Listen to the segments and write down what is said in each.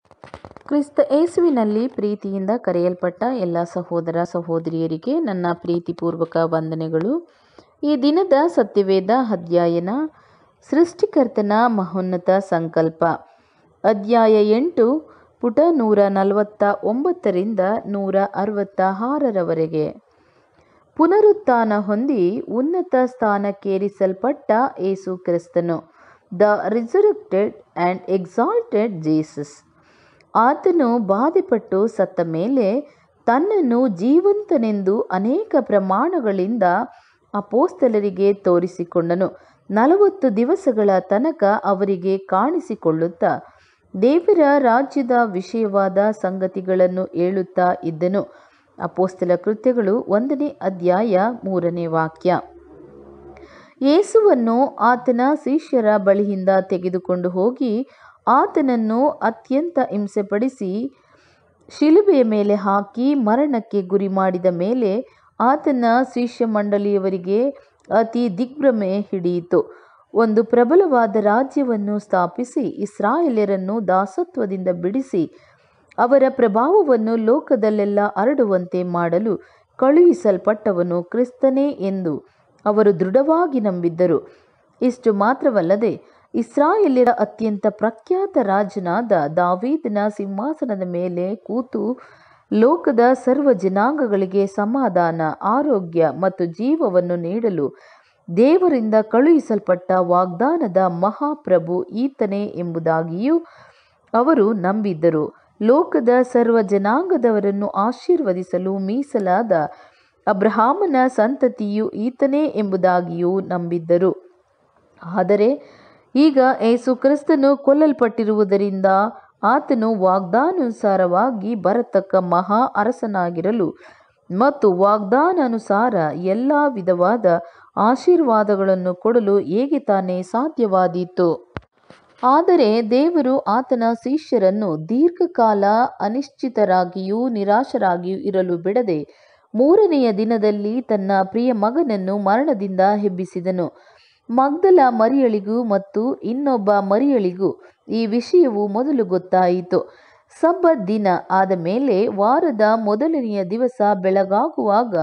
ಕ್ರಿಸ್ತ ಯೇಸುವಿನಲ್ಲಿ ಪ್ರೀತಿಯಿಂದ ಕರೆಯಲ್ಪಟ್ಟ ಎಲ್ಲ ಸಹೋದರ ಸಹೋದರಿಯರಿಗೆ ನನ್ನ ಪ್ರೀತಿಪೂರ್ವಕ ವಂದನೆಗಳು ಈ ದಿನದ ಸತ್ಯವೇದ ಅಧ್ಯಯನ ಸೃಷ್ಟಿಕರ್ತನ ಮಹೋನ್ನತ ಸಂಕಲ್ಪ ಅಧ್ಯಾಯ ಎಂಟು ಪುಟ ನೂರ ನಲವತ್ತ ಒಂಬತ್ತರಿಂದ ನೂರ ಅರವತ್ತ ಆರರವರೆಗೆ ಪುನರುತ್ಥಾನ ಹೊಂದಿ ಉನ್ನತ ಸ್ಥಾನಕ್ಕೇರಿಸಲ್ಪಟ್ಟ ಏಸು ಕ್ರಿಸ್ತನು the resurrected and exalted Jesus ಆತನು ಬಾಧೆಪಟ್ಟು ಸತ್ತ ಮೇಲೆ ತನ್ನನ್ನು ಜೀವಂತನೆಂದು ಅನೇಕ ಪ್ರಮಾಣಗಳಿಂದ ಅಪೋಸ್ತಲರಿಗೆ ತೋರಿಸಿಕೊಂಡನು ನಲವತ್ತು ದಿವಸಗಳ ತನಕ ಅವರಿಗೆ ಕಾಣಿಸಿಕೊಳ್ಳುತ್ತಾ ದೇವರ ರಾಜ್ಯದ ವಿಷಯವಾದ ಸಂಗತಿಗಳನ್ನು ಹೇಳುತ್ತಾ ಇದ್ದನು ಅಪೋಸ್ತಲ ಕೃತ್ಯಗಳು ಒಂದನೇ ಅಧ್ಯಾಯ ಮೂರನೇ ವಾಕ್ಯ ಯೇಸುವನ್ನು ಆತನ ಶಿಷ್ಯರ ಬಳಿಯಿಂದ ತೆಗೆದುಕೊಂಡು ಹೋಗಿ ಆತನನ್ನು ಅತ್ಯಂತ ಹಿಂಸೆಪಡಿಸಿ ಶಿಲುಬೆಯ ಮೇಲೆ ಹಾಕಿ ಮರಣಕ್ಕೆ ಗುರಿ ಮಾಡಿದ ಮೇಲೆ ಆತನ ಶಿಷ್ಯ ಮಂಡಳಿಯವರಿಗೆ ಅತಿ ದಿಗ್ಭ್ರಮೆ ಹಿಡಿಯಿತು ಒಂದು ಪ್ರಬಲವಾದ ರಾಜ್ಯವನ್ನು ಸ್ಥಾಪಿಸಿ ಇಸ್ರಾಯೇಲ್ಯರನ್ನು ದಾಸತ್ವದಿಂದ ಬಿಡಿಸಿ ಅವರ ಪ್ರಭಾವವನ್ನು ಲೋಕದಲ್ಲೆಲ್ಲ ಹರಡುವಂತೆ ಮಾಡಲು ಕಳುಹಿಸಲ್ಪಟ್ಟವನು ಕ್ರಿಸ್ತನೇ ಎಂದು ಅವರು ದೃಢವಾಗಿ ನಂಬಿದ್ದರು ಇಷ್ಟು ಮಾತ್ರವಲ್ಲದೆ ಇಸ್ರಾಯೇಲ್ಯರ ಅತ್ಯಂತ ಪ್ರಖ್ಯಾತ ರಾಜನಾದ ದಾವೀದನ ಸಿಂಹಾಸನದ ಮೇಲೆ ಕೂತು ಲೋಕದ ಸರ್ವ ಜನಾಂಗಗಳಿಗೆ ಸಮಾಧಾನ ಆರೋಗ್ಯ ಮತ್ತು ಜೀವವನ್ನು ನೀಡಲು ದೇವರಿಂದ ಕಳುಹಿಸಲ್ಪಟ್ಟ ವಾಗ್ದಾನದ ಮಹಾಪ್ರಭು ಈತನೇ ಎಂಬುದಾಗಿಯೂ ಅವರು ನಂಬಿದ್ದರು ಲೋಕದ ಸರ್ವ ಜನಾಂಗದವರನ್ನು ಆಶೀರ್ವದಿಸಲು ಮೀಸಲಾದ ಅಬ್ರಹಾಮನ ಸಂತತಿಯು ಈತನೇ ಎಂಬುದಾಗಿಯೂ ನಂಬಿದ್ದರು ಆದರೆ ಈಗ ಏಸು ಕ್ರಿಸ್ತನು ಕೊಲ್ಲಲ್ಪಟ್ಟಿರುವುದರಿಂದ ಆತನು ವಾಗ್ದಾನಾನುಸಾರವಾಗಿ ಬರತಕ್ಕ ಮಹಾ ಅರಸನಾಗಿರಲು ಮತ್ತು ವಾಗ್ದಾನಾನುಸಾರ ಎಲ್ಲ ವಿಧವಾದ ಆಶೀರ್ವಾದಗಳನ್ನು ಕೊಡಲು ಹೇಗೆ ತಾನೇ ಸಾಧ್ಯವಾದೀತು ಆದರೆ ದೇವರು ಆತನ ಶಿಷ್ಯರನ್ನು ದೀರ್ಘಕಾಲ ಅನಿಶ್ಚಿತರಾಗಿಯೂ ನಿರಾಶರಾಗಿಯೂ ಇರಲು ಬಿಡದೆ ಮೂರನೆಯ ದಿನದಲ್ಲಿ ತನ್ನ ಪ್ರಿಯ ಮಗನನ್ನು ಮರಣದಿಂದ ಎಬ್ಬಿಸಿದನು ಮಗ್ದಲ ಮರಿಯಳಿಗೂ ಮತ್ತು ಇನ್ನೊಬ್ಬ ಮರಿಯಳಿಗೂ ಈ ವಿಷಯವು ಮೊದಲು ಗೊತ್ತಾಯಿತು ಸಬ್ಬತ್ ದಿನ ಆದ ಮೇಲೆ ವಾರದ ಮೊದಲನೆಯ ದಿವಸ ಬೆಳಗಾಗುವಾಗ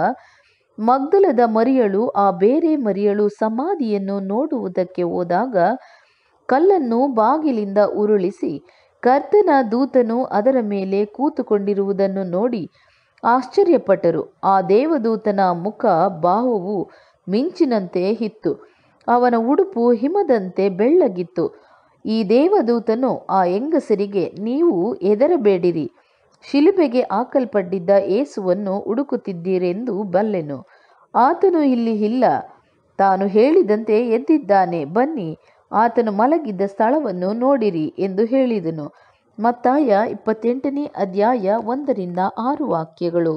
ಮಗ್ದಲದ ಮರಿಯಳು ಆ ಬೇರೆ ಮರಿಯಳು ಸಮಾಧಿಯನ್ನು ನೋಡುವುದಕ್ಕೆ ಹೋದಾಗ ಕಲ್ಲನ್ನು ಬಾಗಿಲಿಂದ ಉರುಳಿಸಿ ಕರ್ತನ ದೂತನು ಅದರ ಮೇಲೆ ಕೂತುಕೊಂಡಿರುವುದನ್ನು ನೋಡಿ ಆಶ್ಚರ್ಯಪಟ್ಟರು ಆ ದೇವದೂತನ ಮುಖ ಬಾಹುವು ಮಿಂಚಿನಂತೆ ಇತ್ತು ಅವನ ಉಡುಪು ಹಿಮದಂತೆ ಬೆಳ್ಳಗಿತ್ತು ಈ ದೇವದೂತನು ಆ ಹೆಂಗಸರಿಗೆ ನೀವು ಹೆದರಬೇಡಿರಿ ಶಿಲುಬೆಗೆ ಹಾಕಲ್ಪಟ್ಟಿದ್ದ ಏಸುವನ್ನು ಹುಡುಕುತ್ತಿದ್ದೀರೆಂದು ಬಲ್ಲೆನು ಆತನು ಇಲ್ಲಿ ಇಲ್ಲ ತಾನು ಹೇಳಿದಂತೆ ಎದ್ದಿದ್ದಾನೆ ಬನ್ನಿ ಆತನು ಮಲಗಿದ್ದ ಸ್ಥಳವನ್ನು ನೋಡಿರಿ ಎಂದು ಹೇಳಿದನು ಮತ್ತಾಯ ಇಪ್ಪತ್ತೆಂಟನೇ ಅಧ್ಯಾಯ ಒಂದರಿಂದ ಆರು ವಾಕ್ಯಗಳು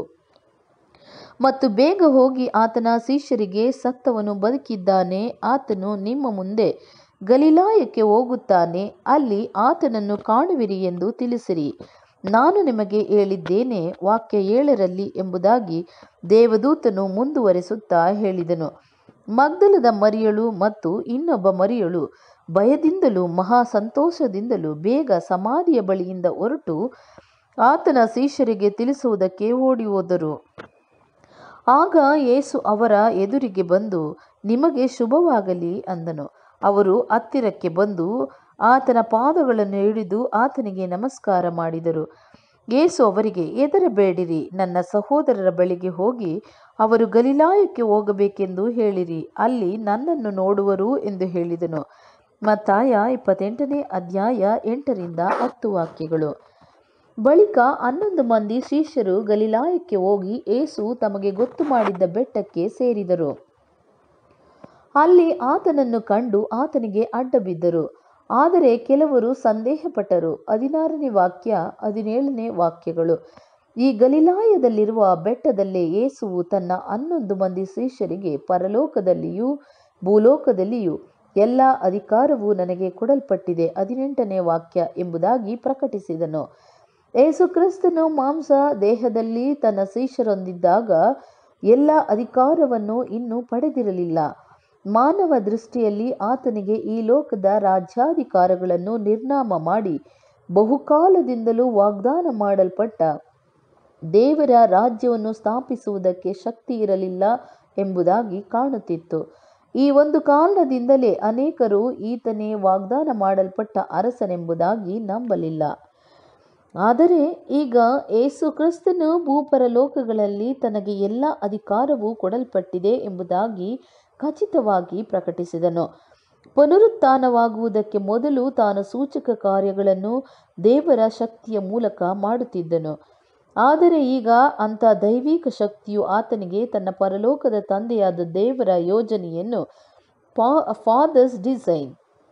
ಮತ್ತು ಬೇಗ ಹೋಗಿ ಆತನ ಶಿಷ್ಯರಿಗೆ ಸತ್ತವನು ಬದುಕಿದ್ದಾನೆ ಆತನು ನಿಮ್ಮ ಮುಂದೆ ಗಲಿಲಾಯಕ್ಕೆ ಹೋಗುತ್ತಾನೆ ಅಲ್ಲಿ ಆತನನ್ನು ಕಾಣುವಿರಿ ಎಂದು ತಿಳಿಸಿರಿ ನಾನು ನಿಮಗೆ ಹೇಳಿದ್ದೇನೆ ವಾಕ್ಯ ಏಳರಲ್ಲಿ ಎಂಬುದಾಗಿ ದೇವದೂತನು ಮುಂದುವರೆಸುತ್ತಾ ಹೇಳಿದನು ಮಗ್ದಲದ ಮರಿಯಳು ಮತ್ತು ಇನ್ನೊಬ್ಬ ಮರಿಯಳು ಭಯದಿಂದಲೂ ಮಹಾ ಸಂತೋಷದಿಂದಲೂ ಬೇಗ ಸಮಾಧಿಯ ಬಳಿಯಿಂದ ಹೊರಟು ಆತನ ಶಿಷ್ಯರಿಗೆ ತಿಳಿಸುವುದಕ್ಕೆ ಓಡಿ ಹೋದರು ಆಗ ಯೇಸು ಅವರ ಎದುರಿಗೆ ಬಂದು ನಿಮಗೆ ಶುಭವಾಗಲಿ ಅಂದನು ಅವರು ಹತ್ತಿರಕ್ಕೆ ಬಂದು ಆತನ ಪಾದಗಳನ್ನು ಹಿಡಿದು ಆತನಿಗೆ ನಮಸ್ಕಾರ ಮಾಡಿದರು ಯೇಸು ಅವರಿಗೆ ಹೆದರಬೇಡಿರಿ ನನ್ನ ಸಹೋದರರ ಬಳಿಗೆ ಹೋಗಿ ಅವರು ಗಲಿಲಾಯಕ್ಕೆ ಹೋಗಬೇಕೆಂದು ಹೇಳಿರಿ ಅಲ್ಲಿ ನನ್ನನ್ನು ನೋಡುವರು ಎಂದು ಹೇಳಿದನು ಮತ್ತಾಯ ಇಪ್ಪತ್ತೆಂಟನೇ ಅಧ್ಯಾಯ ಎಂಟರಿಂದ ಹತ್ತು ವಾಕ್ಯಗಳು ಬಳಿಕ ಹನ್ನೊಂದು ಮಂದಿ ಶಿಷ್ಯರು ಗಲಿಲಾಯಕ್ಕೆ ಹೋಗಿ ಏಸು ತಮಗೆ ಗೊತ್ತು ಮಾಡಿದ್ದ ಬೆಟ್ಟಕ್ಕೆ ಸೇರಿದರು ಅಲ್ಲಿ ಆತನನ್ನು ಕಂಡು ಆತನಿಗೆ ಅಡ್ಡ ಬಿದ್ದರು ಆದರೆ ಕೆಲವರು ಸಂದೇಹಪಟ್ಟರು ಹದಿನಾರನೇ ವಾಕ್ಯ ಹದಿನೇಳನೇ ವಾಕ್ಯಗಳು ಈ ಗಲಿಲಾಯದಲ್ಲಿರುವ ಬೆಟ್ಟದಲ್ಲೇ ಯೇಸುವು ತನ್ನ ಹನ್ನೊಂದು ಮಂದಿ ಶಿಷ್ಯರಿಗೆ ಪರಲೋಕದಲ್ಲಿಯೂ ಭೂಲೋಕದಲ್ಲಿಯೂ ಎಲ್ಲ ಅಧಿಕಾರವು ನನಗೆ ಕೊಡಲ್ಪಟ್ಟಿದೆ ಹದಿನೆಂಟನೇ ವಾಕ್ಯ ಎಂಬುದಾಗಿ ಪ್ರಕಟಿಸಿದನು ಯೇಸು ಕ್ರಿಸ್ತನು ಮಾಂಸ ದೇಹದಲ್ಲಿ ತನ್ನ ಶಿಷ್ಯರೊಂದಿದ್ದಾಗ ಎಲ್ಲ ಅಧಿಕಾರವನ್ನು ಇನ್ನೂ ಪಡೆದಿರಲಿಲ್ಲ ಮಾನವ ದೃಷ್ಟಿಯಲ್ಲಿ ಆತನಿಗೆ ಈ ಲೋಕದ ರಾಜ್ಯಾಧಿಕಾರಗಳನ್ನು ನಿರ್ನಾಮ ಮಾಡಿ ಬಹುಕಾಲದಿಂದಲೂ ವಾಗ್ದಾನ ಮಾಡಲ್ಪಟ್ಟ ದೇವರ ರಾಜ್ಯವನ್ನು ಸ್ಥಾಪಿಸುವುದಕ್ಕೆ ಶಕ್ತಿ ಇರಲಿಲ್ಲ ಎಂಬುದಾಗಿ ಕಾಣುತ್ತಿತ್ತು ಈ ಒಂದು ಕಾರಣದಿಂದಲೇ ಅನೇಕರು ಈತನೇ ವಾಗ್ದಾನ ಮಾಡಲ್ಪಟ್ಟ ಅರಸನೆಂಬುದಾಗಿ ನಂಬಲಿಲ್ಲ ಆದರೆ ಈಗ ಏಸು ಕ್ರಿಸ್ತನು ಭೂಪರಲೋಕಗಳಲ್ಲಿ ತನಗೆ ಎಲ್ಲ ಅಧಿಕಾರವೂ ಕೊಡಲ್ಪಟ್ಟಿದೆ ಎಂಬುದಾಗಿ ಖಚಿತವಾಗಿ ಪ್ರಕಟಿಸಿದನು ಪುನರುತ್ಥಾನವಾಗುವುದಕ್ಕೆ ಮೊದಲು ತಾನು ಸೂಚಕ ಕಾರ್ಯಗಳನ್ನು ದೇವರ ಶಕ್ತಿಯ ಮೂಲಕ ಮಾಡುತ್ತಿದ್ದನು ಆದರೆ ಈಗ ಅಂಥ ದೈವಿಕ ಶಕ್ತಿಯು ಆತನಿಗೆ ತನ್ನ ಪರಲೋಕದ ತಂದೆಯಾದ ದೇವರ ಯೋಜನೆಯನ್ನು ಫಾ ಫಾದರ್ಸ್ ಡಿಸೈನ್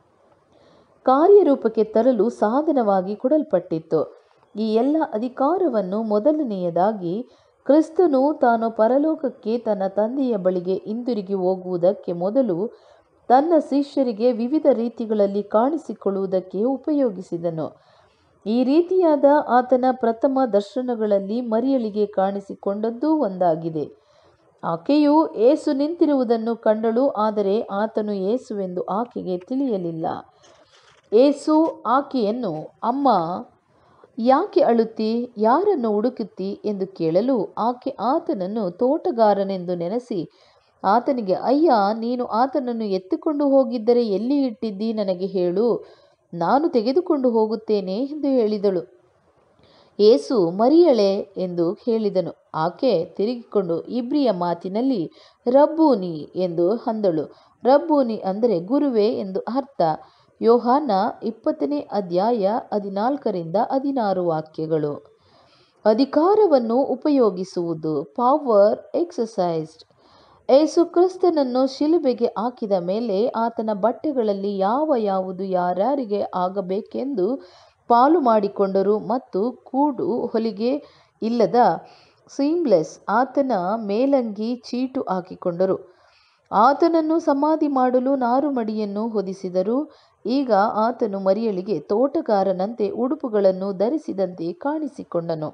ಕಾರ್ಯರೂಪಕ್ಕೆ ತರಲು ಸಾಧನವಾಗಿ ಕೊಡಲ್ಪಟ್ಟಿತ್ತು ಈ ಎಲ್ಲ ಅಧಿಕಾರವನ್ನು ಮೊದಲನೆಯದಾಗಿ ಕ್ರಿಸ್ತನು ತಾನು ಪರಲೋಕಕ್ಕೆ ತನ್ನ ತಂದೆಯ ಬಳಿಗೆ ಹಿಂದಿರುಗಿ ಹೋಗುವುದಕ್ಕೆ ಮೊದಲು ತನ್ನ ಶಿಷ್ಯರಿಗೆ ವಿವಿಧ ರೀತಿಗಳಲ್ಲಿ ಕಾಣಿಸಿಕೊಳ್ಳುವುದಕ್ಕೆ ಉಪಯೋಗಿಸಿದನು ಈ ರೀತಿಯಾದ ಆತನ ಪ್ರಥಮ ದರ್ಶನಗಳಲ್ಲಿ ಮರಿಯಳಿಗೆ ಕಾಣಿಸಿಕೊಂಡದ್ದೂ ಒಂದಾಗಿದೆ ಆಕೆಯು ಏಸು ನಿಂತಿರುವುದನ್ನು ಕಂಡಳು ಆದರೆ ಆತನು ಏಸುವೆಂದು ಆಕೆಗೆ ತಿಳಿಯಲಿಲ್ಲ ಏಸು ಆಕೆಯನ್ನು ಅಮ್ಮ ಯಾಕೆ ಅಳುತ್ತಿ ಯಾರನ್ನು ಹುಡುಕುತ್ತಿ ಎಂದು ಕೇಳಲು ಆಕೆ ಆತನನ್ನು ತೋಟಗಾರನೆಂದು ನೆನೆಸಿ ಆತನಿಗೆ ಅಯ್ಯ ನೀನು ಆತನನ್ನು ಎತ್ತಿಕೊಂಡು ಹೋಗಿದ್ದರೆ ಎಲ್ಲಿ ಇಟ್ಟಿದ್ದಿ ನನಗೆ ಹೇಳು ನಾನು ತೆಗೆದುಕೊಂಡು ಹೋಗುತ್ತೇನೆ ಎಂದು ಹೇಳಿದಳು ಏಸು ಮರಿಯಳೆ ಎಂದು ಹೇಳಿದನು ಆಕೆ ತಿರುಗಿಕೊಂಡು ಇಬ್ರಿಯ ಮಾತಿನಲ್ಲಿ ರಬ್ಬೂನಿ ಎಂದು ಅಂದಳು ರಬ್ಬೂನಿ ಅಂದರೆ ಗುರುವೇ ಎಂದು ಅರ್ಥ ಯೋಹಾನ ಇಪ್ಪತ್ತನೇ ಅಧ್ಯಾಯ ಹದಿನಾಲ್ಕರಿಂದ ಹದಿನಾರು ವಾಕ್ಯಗಳು ಅಧಿಕಾರವನ್ನು ಉಪಯೋಗಿಸುವುದು ಪವರ್ ಎಕ್ಸಸೈಸ್ಡ್ ಏಸು ಕ್ರಿಸ್ತನನ್ನು ಶಿಲುಬೆಗೆ ಹಾಕಿದ ಮೇಲೆ ಆತನ ಬಟ್ಟೆಗಳಲ್ಲಿ ಯಾವ ಯಾವುದು ಯಾರ್ಯಾರಿಗೆ ಆಗಬೇಕೆಂದು ಪಾಲು ಮಾಡಿಕೊಂಡರು ಮತ್ತು ಕೂಡು ಹೊಲಿಗೆ ಇಲ್ಲದ ಸೀಮ್ಲೆಸ್ ಆತನ ಮೇಲಂಗಿ ಚೀಟು ಹಾಕಿಕೊಂಡರು ಆತನನ್ನು ಸಮಾಧಿ ಮಾಡಲು ನಾರುಮಡಿಯನ್ನು ಹೊದಿಸಿದರು ಈಗ ಆತನು ಮರಿಯಳಿಗೆ ತೋಟಗಾರನಂತೆ ಉಡುಪುಗಳನ್ನು ಧರಿಸಿದಂತೆ ಕಾಣಿಸಿಕೊಂಡನು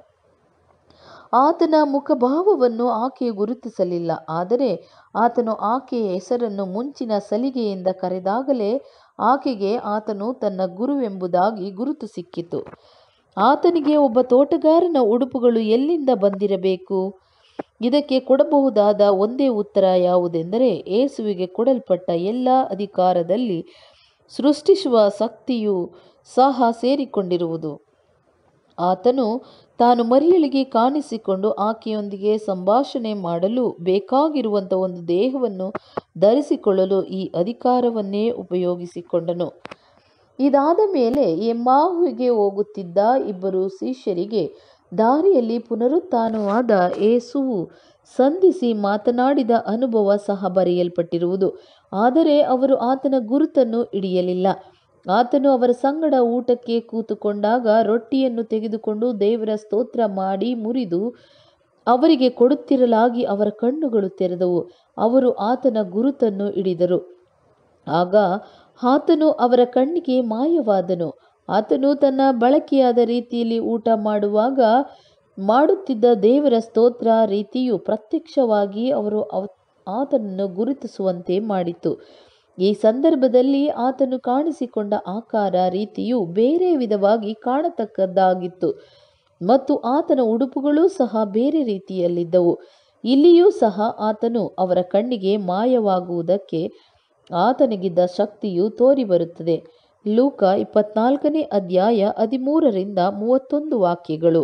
ಆತನ ಮುಖಭಾವವನ್ನು ಆಕೆಯು ಗುರುತಿಸಲಿಲ್ಲ ಆದರೆ ಆತನು ಆಕೆಯ ಹೆಸರನ್ನು ಮುಂಚಿನ ಸಲಿಗೆಯಿಂದ ಕರೆದಾಗಲೇ ಆಕೆಗೆ ಆತನು ತನ್ನ ಗುರುವೆಂಬುದಾಗಿ ಗುರುತು ಸಿಕ್ಕಿತು ಆತನಿಗೆ ಒಬ್ಬ ತೋಟಗಾರನ ಉಡುಪುಗಳು ಎಲ್ಲಿಂದ ಬಂದಿರಬೇಕು ಇದಕ್ಕೆ ಕೊಡಬಹುದಾದ ಒಂದೇ ಉತ್ತರ ಯಾವುದೆಂದರೆ ಏಸುವಿಗೆ ಕೊಡಲ್ಪಟ್ಟ ಎಲ್ಲ ಅಧಿಕಾರದಲ್ಲಿ ಸೃಷ್ಟಿಸುವ ಶಕ್ತಿಯು ಸಹ ಸೇರಿಕೊಂಡಿರುವುದು ಆತನು ತಾನು ಮರಿಯಳಿಗೆ ಕಾಣಿಸಿಕೊಂಡು ಆಕೆಯೊಂದಿಗೆ ಸಂಭಾಷಣೆ ಮಾಡಲು ಬೇಕಾಗಿರುವಂಥ ಒಂದು ದೇಹವನ್ನು ಧರಿಸಿಕೊಳ್ಳಲು ಈ ಅಧಿಕಾರವನ್ನೇ ಉಪಯೋಗಿಸಿಕೊಂಡನು ಇದಾದ ಮೇಲೆ ಎಮ್ಮಾಹುವಿಗೆ ಹೋಗುತ್ತಿದ್ದ ಇಬ್ಬರು ಶಿಷ್ಯರಿಗೆ ದಾರಿಯಲ್ಲಿ ಪುನರುತ್ಥಾನವಾದ ಏಸುವು ಸಂಧಿಸಿ ಮಾತನಾಡಿದ ಅನುಭವ ಸಹ ಬರೆಯಲ್ಪಟ್ಟಿರುವುದು ಆದರೆ ಅವರು ಆತನ ಗುರುತನ್ನು ಹಿಡಿಯಲಿಲ್ಲ ಆತನು ಅವರ ಸಂಗಡ ಊಟಕ್ಕೆ ಕೂತುಕೊಂಡಾಗ ರೊಟ್ಟಿಯನ್ನು ತೆಗೆದುಕೊಂಡು ದೇವರ ಸ್ತೋತ್ರ ಮಾಡಿ ಮುರಿದು ಅವರಿಗೆ ಕೊಡುತ್ತಿರಲಾಗಿ ಅವರ ಕಣ್ಣುಗಳು ತೆರೆದವು ಅವರು ಆತನ ಗುರುತನ್ನು ಹಿಡಿದರು ಆಗ ಆತನು ಅವರ ಕಣ್ಣಿಗೆ ಮಾಯವಾದನು ಆತನು ತನ್ನ ಬಳಕೆಯಾದ ರೀತಿಯಲ್ಲಿ ಊಟ ಮಾಡುವಾಗ ಮಾಡುತ್ತಿದ್ದ ದೇವರ ಸ್ತೋತ್ರ ರೀತಿಯು ಪ್ರತ್ಯಕ್ಷವಾಗಿ ಅವರು ಅವ- ಆತನನ್ನು ಗುರುತಿಸುವಂತೆ ಮಾಡಿತು ಈ ಸಂದರ್ಭದಲ್ಲಿ ಆತನು ಕಾಣಿಸಿಕೊಂಡ ಆಕಾರ ರೀತಿಯು ಬೇರೆ ವಿಧವಾಗಿ ಕಾಣತಕ್ಕದ್ದಾಗಿತ್ತು ಮತ್ತು ಆತನ ಉಡುಪುಗಳೂ ಸಹ ಬೇರೆ ರೀತಿಯಲ್ಲಿದ್ದವು ಇಲ್ಲಿಯೂ ಸಹ ಆತನು ಅವರ ಕಣ್ಣಿಗೆ ಮಾಯವಾಗುವುದಕ್ಕೆ ಆತನಿಗಿದ್ದ ಶಕ್ತಿಯು ತೋರಿಬರುತ್ತದೆ ಲೂಕ ಇಪ್ಪತ್ನಾಲ್ಕನೇ ಅಧ್ಯಾಯ ಹದಿಮೂರರಿಂದ ಮೂವತ್ತೊಂದು ವಾಕ್ಯಗಳು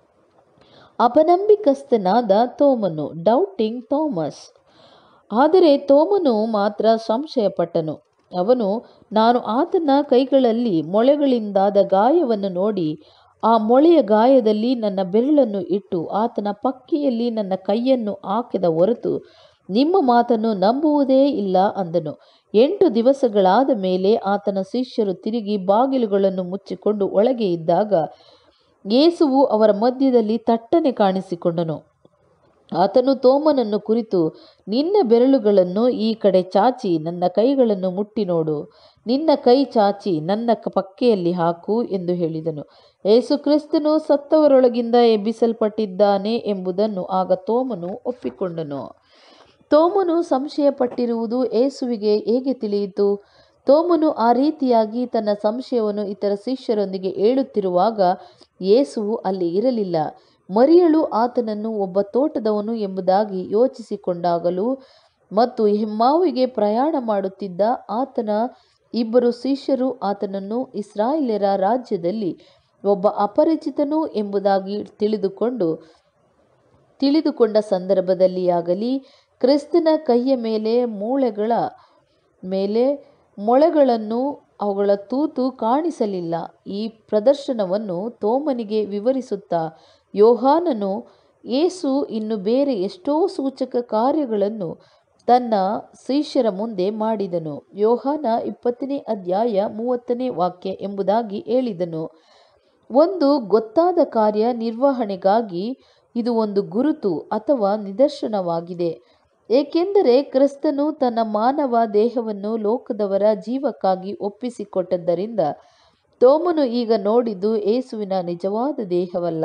ಅಪನಂಬಿಕಸ್ಥನಾದ ತೋಮನು ಡೌಟಿಂಗ್ ಥಾಮಸ್ ಆದರೆ ತೋಮನು ಮಾತ್ರ ಸಂಶಯಪಟ್ಟನು ಅವನು ನಾನು ಆತನ ಕೈಗಳಲ್ಲಿ ಮೊಳೆಗಳಿಂದಾದ ಗಾಯವನ್ನು ನೋಡಿ ಆ ಮೊಳೆಯ ಗಾಯದಲ್ಲಿ ನನ್ನ ಬೆರಳನ್ನು ಇಟ್ಟು ಆತನ ಪಕ್ಕೆಯಲ್ಲಿ ನನ್ನ ಕೈಯನ್ನು ಹಾಕಿದ ಹೊರತು ನಿಮ್ಮ ಮಾತನ್ನು ನಂಬುವುದೇ ಇಲ್ಲ ಅಂದನು ಎಂಟು ದಿವಸಗಳಾದ ಮೇಲೆ ಆತನ ಶಿಷ್ಯರು ತಿರುಗಿ ಬಾಗಿಲುಗಳನ್ನು ಮುಚ್ಚಿಕೊಂಡು ಒಳಗೆ ಇದ್ದಾಗ ಯೇಸುವು ಅವರ ಮಧ್ಯದಲ್ಲಿ ತಟ್ಟನೆ ಕಾಣಿಸಿಕೊಂಡನು ಆತನು ತೋಮನನ್ನು ಕುರಿತು ನಿನ್ನ ಬೆರಳುಗಳನ್ನು ಈ ಕಡೆ ಚಾಚಿ ನನ್ನ ಕೈಗಳನ್ನು ಮುಟ್ಟಿ ನೋಡು ನಿನ್ನ ಕೈ ಚಾಚಿ ನನ್ನ ಕ- ಪಕ್ಕೆಯಲ್ಲಿ ಹಾಕು ಎಂದು ಹೇಳಿದನು ಯೇಸು ಕ್ರಿಸ್ತನು ಸತ್ತವರೊಳಗಿಂದ ಎಬ್ಬಿಸಲ್ಪಟ್ಟಿದ್ದಾನೆ ಎಂಬುದನ್ನು ಆಗ ತೋಮನು ಒಪ್ಪಿಕೊಂಡನು ತೋಮನು ಸಂಶಯಪಟ್ಟಿರುವುದು ಏಸುವಿಗೆ ಹೇಗೆ ತಿಳಿಯಿತು ತೋಮನು ಆ ರೀತಿಯಾಗಿ ತನ್ನ ಸಂಶಯವನ್ನು ಇತರ ಶಿಷ್ಯರೊಂದಿಗೆ ಹೇಳುತ್ತಿರುವಾಗ ಯೇಸುವು ಅಲ್ಲಿ ಇರಲಿಲ್ಲ ಮರಿಯಳು ಆತನನ್ನು ಒಬ್ಬ ತೋಟದವನು ಎಂಬುದಾಗಿ ಯೋಚಿಸಿಕೊಂಡಾಗಲೂ ಮತ್ತು ಹೆಮ್ಮಾವಿಗೆ ಪ್ರಯಾಣ ಮಾಡುತ್ತಿದ್ದ ಆತನ ಇಬ್ಬರು ಶಿಷ್ಯರು ಆತನನ್ನು ಇಸ್ರಾಯೇಲ್ಯರ ರಾಜ್ಯದಲ್ಲಿ ಒಬ್ಬ ಅಪರಿಚಿತನು ಎಂಬುದಾಗಿ ತಿಳಿದುಕೊಂಡು ತಿಳಿದುಕೊಂಡ ಸಂದರ್ಭದಲ್ಲಿಯಾಗಲಿ ಕ್ರಿಸ್ತನ ಕೈಯ ಮೇಲೆ ಮೂಳೆಗಳ ಮೇಲೆ ಮೊಳೆಗಳನ್ನು ಅವುಗಳ ತೂತು ಕಾಣಿಸಲಿಲ್ಲ ಈ ಪ್ರದರ್ಶನವನ್ನು ತೋಮನಿಗೆ ವಿವರಿಸುತ್ತಾ ಯೋಹಾನನು ಯೇಸು ಇನ್ನು ಬೇರೆ ಎಷ್ಟೋ ಸೂಚಕ ಕಾರ್ಯಗಳನ್ನು ತನ್ನ ಶಿಷ್ಯರ ಮುಂದೆ ಮಾಡಿದನು ಯೋಹಾನ ಇಪ್ಪತ್ತನೇ ಅಧ್ಯಾಯ ಮೂವತ್ತನೇ ವಾಕ್ಯ ಎಂಬುದಾಗಿ ಹೇಳಿದನು ಒಂದು ಗೊತ್ತಾದ ಕಾರ್ಯ ನಿರ್ವಹಣೆಗಾಗಿ ಇದು ಒಂದು ಗುರುತು ಅಥವಾ ನಿದರ್ಶನವಾಗಿದೆ ಏಕೆಂದರೆ ಕ್ರಿಸ್ತನು ತನ್ನ ಮಾನವ ದೇಹವನ್ನು ಲೋಕದವರ ಜೀವಕ್ಕಾಗಿ ಒಪ್ಪಿಸಿಕೊಟ್ಟದ್ದರಿಂದ ತೋಮನು ಈಗ ನೋಡಿದ್ದು ಏಸುವಿನ ನಿಜವಾದ ದೇಹವಲ್ಲ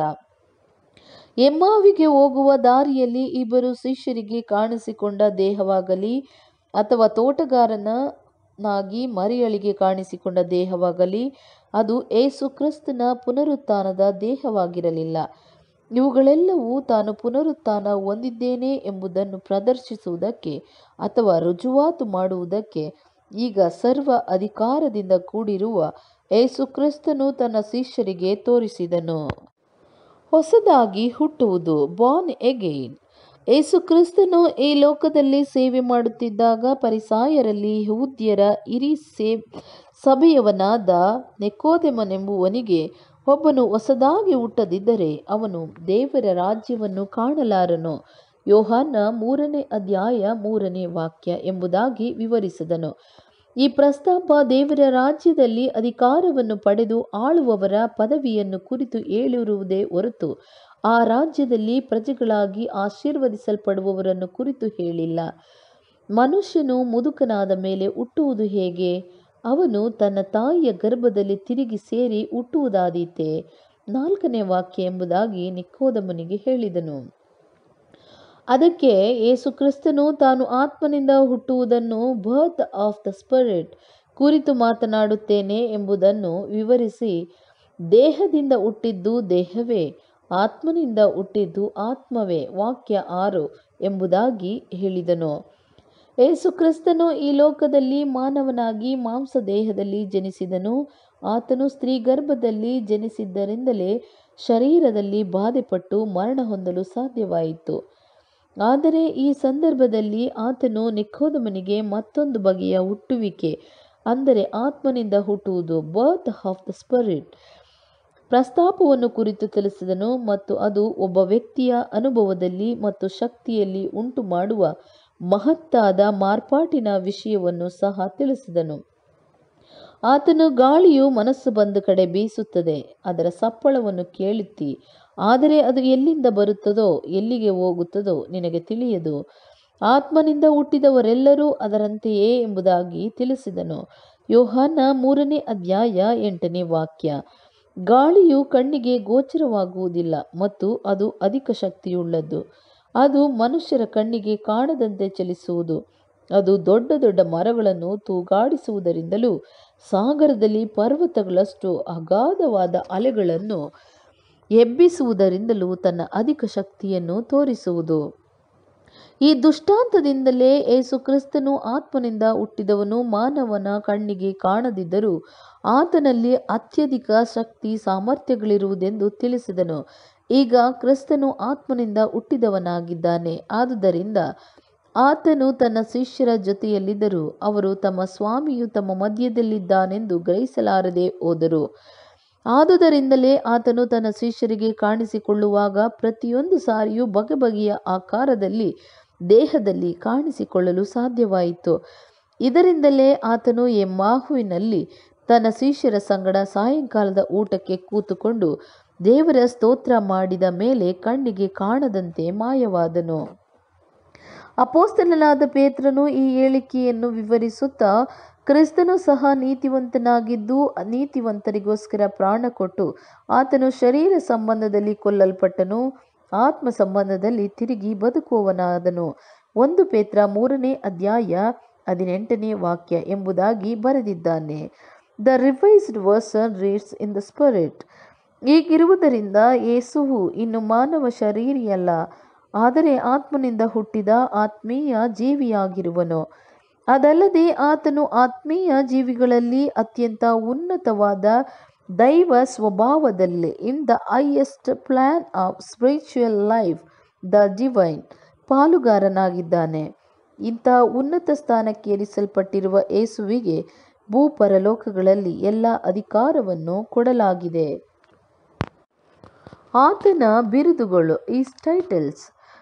ಎಮ್ಮಾವಿಗೆ ಹೋಗುವ ದಾರಿಯಲ್ಲಿ ಇಬ್ಬರು ಶಿಷ್ಯರಿಗೆ ಕಾಣಿಸಿಕೊಂಡ ದೇಹವಾಗಲಿ ಅಥವಾ ತೋಟಗಾರನಾಗಿ ಮರಿಯಳಿಗೆ ಕಾಣಿಸಿಕೊಂಡ ದೇಹವಾಗಲಿ ಅದು ಏಸು ಕ್ರಿಸ್ತನ ಪುನರುತ್ಥಾನದ ದೇಹವಾಗಿರಲಿಲ್ಲ ಇವುಗಳೆಲ್ಲವೂ ತಾನು ಪುನರುತ್ಥಾನ ಹೊಂದಿದ್ದೇನೆ ಎಂಬುದನ್ನು ಪ್ರದರ್ಶಿಸುವುದಕ್ಕೆ ಅಥವಾ ರುಜುವಾತು ಮಾಡುವುದಕ್ಕೆ ಈಗ ಸರ್ವ ಅಧಿಕಾರದಿಂದ ಕೂಡಿರುವ ಏಸು ಕ್ರಿಸ್ತನು ತನ್ನ ಶಿಷ್ಯರಿಗೆ ತೋರಿಸಿದನು ಹೊಸದಾಗಿ ಹುಟ್ಟುವುದು ಬಾರ್ನ್ ಎಗೈನ್ ಏಸು ಕ್ರಿಸ್ತನು ಈ ಲೋಕದಲ್ಲಿ ಸೇವೆ ಮಾಡುತ್ತಿದ್ದಾಗ ಪರಿಸಾಯರಲ್ಲಿ ಯಹೂದ್ಯರ ಹಿರಿ ಸೇ ಸಭೆಯವನಾದ ನೆಕೋದೆಮನೆಂಬುವನಿಗೆ ಒಬ್ಬನು ಹೊಸದಾಗಿ ಹುಟ್ಟದಿದ್ದರೆ ಅವನು ದೇವರ ರಾಜ್ಯವನ್ನು ಕಾಣಲಾರನು ಯೋಹಾನ ಮೂರನೇ ಅಧ್ಯಾಯ ಮೂರನೇ ವಾಕ್ಯ ಎಂಬುದಾಗಿ ವಿವರಿಸಿದನು ಈ ಪ್ರಸ್ತಾಪ ದೇವರ ರಾಜ್ಯದಲ್ಲಿ ಅಧಿಕಾರವನ್ನು ಪಡೆದು ಆಳುವವರ ಪದವಿಯನ್ನು ಕುರಿತು ಹೇಳಿರುವುದೇ ಹೊರತು ಆ ರಾಜ್ಯದಲ್ಲಿ ಪ್ರಜೆಗಳಾಗಿ ಆಶೀರ್ವದಿಸಲ್ಪಡುವವರನ್ನು ಕುರಿತು ಹೇಳಿಲ್ಲ ಮನುಷ್ಯನು ಮುದುಕನಾದ ಮೇಲೆ ಹುಟ್ಟುವುದು ಹೇಗೆ ಅವನು ತನ್ನ ತಾಯಿಯ ಗರ್ಭದಲ್ಲಿ ತಿರುಗಿ ಸೇರಿ ಹುಟ್ಟುವುದಾದೀತೆ ನಾಲ್ಕನೇ ವಾಕ್ಯ ಎಂಬುದಾಗಿ ನಿಕೋದಮನಿಗೆ ಹೇಳಿದನು ಅದಕ್ಕೆ ಯೇಸು ಕ್ರಿಸ್ತನು ತಾನು ಆತ್ಮನಿಂದ ಹುಟ್ಟುವುದನ್ನು ಬರ್ತ್ ಆಫ್ ದ ಸ್ಪಿರಿಟ್ ಕುರಿತು ಮಾತನಾಡುತ್ತೇನೆ ಎಂಬುದನ್ನು ವಿವರಿಸಿ ದೇಹದಿಂದ ಹುಟ್ಟಿದ್ದು ದೇಹವೇ ಆತ್ಮನಿಂದ ಹುಟ್ಟಿದ್ದು ಆತ್ಮವೇ ವಾಕ್ಯ ಆರು ಎಂಬುದಾಗಿ ಹೇಳಿದನು ಯೇಸು ಕ್ರಿಸ್ತನು ಈ ಲೋಕದಲ್ಲಿ ಮಾನವನಾಗಿ ಮಾಂಸ ದೇಹದಲ್ಲಿ ಜನಿಸಿದನು ಆತನು ಸ್ತ್ರೀ ಗರ್ಭದಲ್ಲಿ ಜನಿಸಿದ್ದರಿಂದಲೇ ಶರೀರದಲ್ಲಿ ಬಾಧೆಪಟ್ಟು ಮರಣ ಹೊಂದಲು ಸಾಧ್ಯವಾಯಿತು ಆದರೆ ಈ ಸಂದರ್ಭದಲ್ಲಿ ಆತನು ನಿಖೋದಮನಿಗೆ ಮತ್ತೊಂದು ಬಗೆಯ ಹುಟ್ಟುವಿಕೆ ಅಂದರೆ ಆತ್ಮನಿಂದ ಹುಟ್ಟುವುದು ಬರ್ತ್ ಆಫ್ ದ ಸ್ಪಿರಿಟ್ ಪ್ರಸ್ತಾಪವನ್ನು ಕುರಿತು ತಿಳಿಸಿದನು ಮತ್ತು ಅದು ಒಬ್ಬ ವ್ಯಕ್ತಿಯ ಅನುಭವದಲ್ಲಿ ಮತ್ತು ಶಕ್ತಿಯಲ್ಲಿ ಉಂಟು ಮಾಡುವ ಮಹತ್ತಾದ ಮಾರ್ಪಾಟಿನ ವಿಷಯವನ್ನು ಸಹ ತಿಳಿಸಿದನು ಆತನು ಗಾಳಿಯು ಮನಸ್ಸು ಬಂದ ಕಡೆ ಬೀಸುತ್ತದೆ ಅದರ ಸಪ್ಪಳವನ್ನು ಕೇಳುತ್ತಿ ಆದರೆ ಅದು ಎಲ್ಲಿಂದ ಬರುತ್ತದೋ ಎಲ್ಲಿಗೆ ಹೋಗುತ್ತದೋ ನಿನಗೆ ತಿಳಿಯದು ಆತ್ಮನಿಂದ ಹುಟ್ಟಿದವರೆಲ್ಲರೂ ಅದರಂತೆಯೇ ಎಂಬುದಾಗಿ ತಿಳಿಸಿದನು ಯೋಹಾನ ಮೂರನೇ ಅಧ್ಯಾಯ ಎಂಟನೇ ವಾಕ್ಯ ಗಾಳಿಯು ಕಣ್ಣಿಗೆ ಗೋಚರವಾಗುವುದಿಲ್ಲ ಮತ್ತು ಅದು ಅಧಿಕ ಶಕ್ತಿಯುಳ್ಳದ್ದು ಅದು ಮನುಷ್ಯರ ಕಣ್ಣಿಗೆ ಕಾಣದಂತೆ ಚಲಿಸುವುದು ಅದು ದೊಡ್ಡ ದೊಡ್ಡ ಮರಗಳನ್ನು ತೂಗಾಡಿಸುವುದರಿಂದಲೂ ಸಾಗರದಲ್ಲಿ ಪರ್ವತಗಳಷ್ಟು ಅಗಾಧವಾದ ಅಲೆಗಳನ್ನು ಎಬ್ಬಿಸುವುದರಿಂದಲೂ ತನ್ನ ಅಧಿಕ ಶಕ್ತಿಯನ್ನು ತೋರಿಸುವುದು ಈ ದುಷ್ಟಾಂತದಿಂದಲೇ ಏಸು ಕ್ರಿಸ್ತನು ಆತ್ಮನಿಂದ ಹುಟ್ಟಿದವನು ಮಾನವನ ಕಣ್ಣಿಗೆ ಕಾಣದಿದ್ದರೂ ಆತನಲ್ಲಿ ಅತ್ಯಧಿಕ ಶಕ್ತಿ ಸಾಮರ್ಥ್ಯಗಳಿರುವುದೆಂದು ತಿಳಿಸಿದನು ಈಗ ಕ್ರಿಸ್ತನು ಆತ್ಮನಿಂದ ಹುಟ್ಟಿದವನಾಗಿದ್ದಾನೆ ಆದುದರಿಂದ ಆತನು ತನ್ನ ಶಿಷ್ಯರ ಜೊತೆಯಲ್ಲಿದ್ದರೂ ಅವರು ತಮ್ಮ ಸ್ವಾಮಿಯು ತಮ್ಮ ಮಧ್ಯದಲ್ಲಿದ್ದಾನೆಂದು ಗ್ರಹಿಸಲಾರದೆ ಹೋದರು ಆದುದರಿಂದಲೇ ಆತನು ತನ್ನ ಶಿಷ್ಯರಿಗೆ ಕಾಣಿಸಿಕೊಳ್ಳುವಾಗ ಪ್ರತಿಯೊಂದು ಸಾರಿಯೂ ಬಗೆ ಬಗೆಯ ಆಕಾರದಲ್ಲಿ ದೇಹದಲ್ಲಿ ಕಾಣಿಸಿಕೊಳ್ಳಲು ಸಾಧ್ಯವಾಯಿತು ಇದರಿಂದಲೇ ಆತನು ಎಮ್ಮಾಹುವಿನಲ್ಲಿ ತನ್ನ ಶಿಷ್ಯರ ಸಂಗಡ ಸಾಯಂಕಾಲದ ಊಟಕ್ಕೆ ಕೂತುಕೊಂಡು ದೇವರ ಸ್ತೋತ್ರ ಮಾಡಿದ ಮೇಲೆ ಕಣ್ಣಿಗೆ ಕಾಣದಂತೆ ಮಾಯವಾದನು ಅಪೋಸ್ತಲನಾದ ಪೇತ್ರನು ಈ ಹೇಳಿಕೆಯನ್ನು ವಿವರಿಸುತ್ತಾ ಕ್ರಿಸ್ತನು ಸಹ ನೀತಿವಂತನಾಗಿದ್ದು ನೀತಿವಂತರಿಗೋಸ್ಕರ ಪ್ರಾಣ ಕೊಟ್ಟು ಆತನು ಶರೀರ ಸಂಬಂಧದಲ್ಲಿ ಕೊಲ್ಲಲ್ಪಟ್ಟನು ಆತ್ಮ ಸಂಬಂಧದಲ್ಲಿ ತಿರುಗಿ ಬದುಕುವವನಾದನು ಒಂದು ಪೇತ್ರ ಮೂರನೇ ಅಧ್ಯಾಯ ಹದಿನೆಂಟನೇ ವಾಕ್ಯ ಎಂಬುದಾಗಿ ಬರೆದಿದ್ದಾನೆ the revised version reads in the spirit ಹೀಗಿರುವುದರಿಂದ ಯೇಸುವು ಇನ್ನು ಮಾನವ ಶರೀರಿಯಲ್ಲ ಆದರೆ ಆತ್ಮನಿಂದ ಹುಟ್ಟಿದ ಆತ್ಮೀಯ ಜೀವಿಯಾಗಿರುವನು ಅದಲ್ಲದೆ ಆತನು ಆತ್ಮೀಯ ಜೀವಿಗಳಲ್ಲಿ ಅತ್ಯಂತ ಉನ್ನತವಾದ ದೈವ ಸ್ವಭಾವದಲ್ಲಿ in the highest plane of spiritual life the divine ಪಾಲುಗಾರನಾಗಿದ್ದಾನೆ ಇಂಥ ಉನ್ನತ ಸ್ಥಾನಕ್ಕೆ ಏರಿಸಲ್ಪಟ್ಟಿರುವ ಯೇಸುವಿಗೆ ಭೂ ಪರಲೋಕಗಳಲ್ಲಿ ಎಲ್ಲ ಅಧಿಕಾರವನ್ನು ಕೊಡಲಾಗಿದೆ ಆತನ ಬಿರುದುಗಳು ಈಸ್ ಟೈಟಲ್ಸ್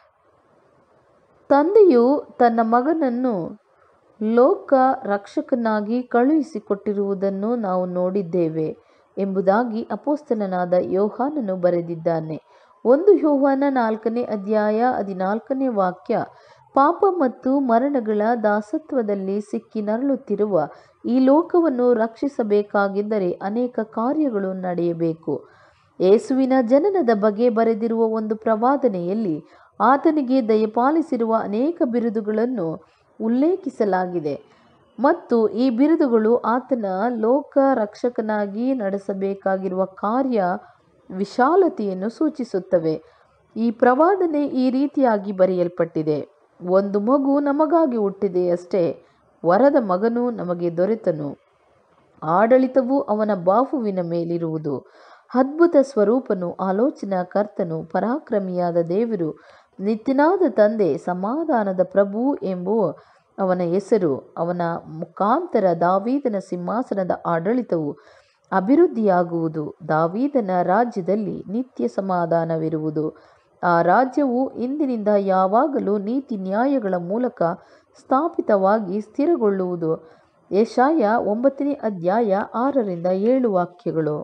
ತಂದೆಯು ತನ್ನ ಮಗನನ್ನು ಲೋಕ ರಕ್ಷಕನಾಗಿ ಕಳುಹಿಸಿಕೊಟ್ಟಿರುವುದನ್ನು ನಾವು ನೋಡಿದ್ದೇವೆ ಎಂಬುದಾಗಿ ಅಪೋಸ್ತಲನಾದ ಯೋಹಾನನು ಬರೆದಿದ್ದಾನೆ ಒಂದು ಯೋಹಾನ ನಾಲ್ಕನೇ ಅಧ್ಯಾಯ ಹದಿನಾಲ್ಕನೇ ವಾಕ್ಯ ಪಾಪ ಮತ್ತು ಮರಣಗಳ ದಾಸತ್ವದಲ್ಲಿ ಸಿಕ್ಕಿ ನರಳುತ್ತಿರುವ ಈ ಲೋಕವನ್ನು ರಕ್ಷಿಸಬೇಕಾಗಿದ್ದರೆ ಅನೇಕ ಕಾರ್ಯಗಳು ನಡೆಯಬೇಕು ಯೇಸುವಿನ ಜನನದ ಬಗ್ಗೆ ಬರೆದಿರುವ ಒಂದು ಪ್ರವಾದನೆಯಲ್ಲಿ ಆತನಿಗೆ ದಯಪಾಲಿಸಿರುವ ಅನೇಕ ಬಿರುದುಗಳನ್ನು ಉಲ್ಲೇಖಿಸಲಾಗಿದೆ ಮತ್ತು ಈ ಬಿರುದುಗಳು ಆತನ ಲೋಕ ರಕ್ಷಕನಾಗಿ ನಡೆಸಬೇಕಾಗಿರುವ ಕಾರ್ಯ ವಿಶಾಲತೆಯನ್ನು ಸೂಚಿಸುತ್ತವೆ ಈ ಪ್ರವಾದನೆ ಈ ರೀತಿಯಾಗಿ ಬರೆಯಲ್ಪಟ್ಟಿದೆ ಒಂದು ಮಗು ನಮಗಾಗಿ ಹುಟ್ಟಿದೆಯಷ್ಟೇ ವರದ ಮಗನು ನಮಗೆ ದೊರೆತನು ಆಡಳಿತವು ಅವನ ಬಾಹುವಿನ ಮೇಲಿರುವುದು ಅದ್ಭುತ ಸ್ವರೂಪನು ಆಲೋಚನಾ ಕರ್ತನು ಪರಾಕ್ರಮಿಯಾದ ದೇವರು ನಿತ್ಯನಾದ ತಂದೆ ಸಮಾಧಾನದ ಪ್ರಭು ಎಂಬುವ ಅವನ ಹೆಸರು ಅವನ ಮುಖಾಂತರ ದಾವೀದನ ಸಿಂಹಾಸನದ ಆಡಳಿತವು ಅಭಿವೃದ್ಧಿಯಾಗುವುದು ದಾವೀದನ ರಾಜ್ಯದಲ್ಲಿ ನಿತ್ಯ ಸಮಾಧಾನವಿರುವುದು ಆ ರಾಜ್ಯವು ಇಂದಿನಿಂದ ಯಾವಾಗಲೂ ನೀತಿ ನ್ಯಾಯಗಳ ಮೂಲಕ ಸ್ಥಾಪಿತವಾಗಿ ಸ್ಥಿರಗೊಳ್ಳುವುದು ಯಶಾಯ ಒಂಬತ್ತನೇ ಅಧ್ಯಾಯ ಆರರಿಂದ ಏಳು ವಾಕ್ಯಗಳು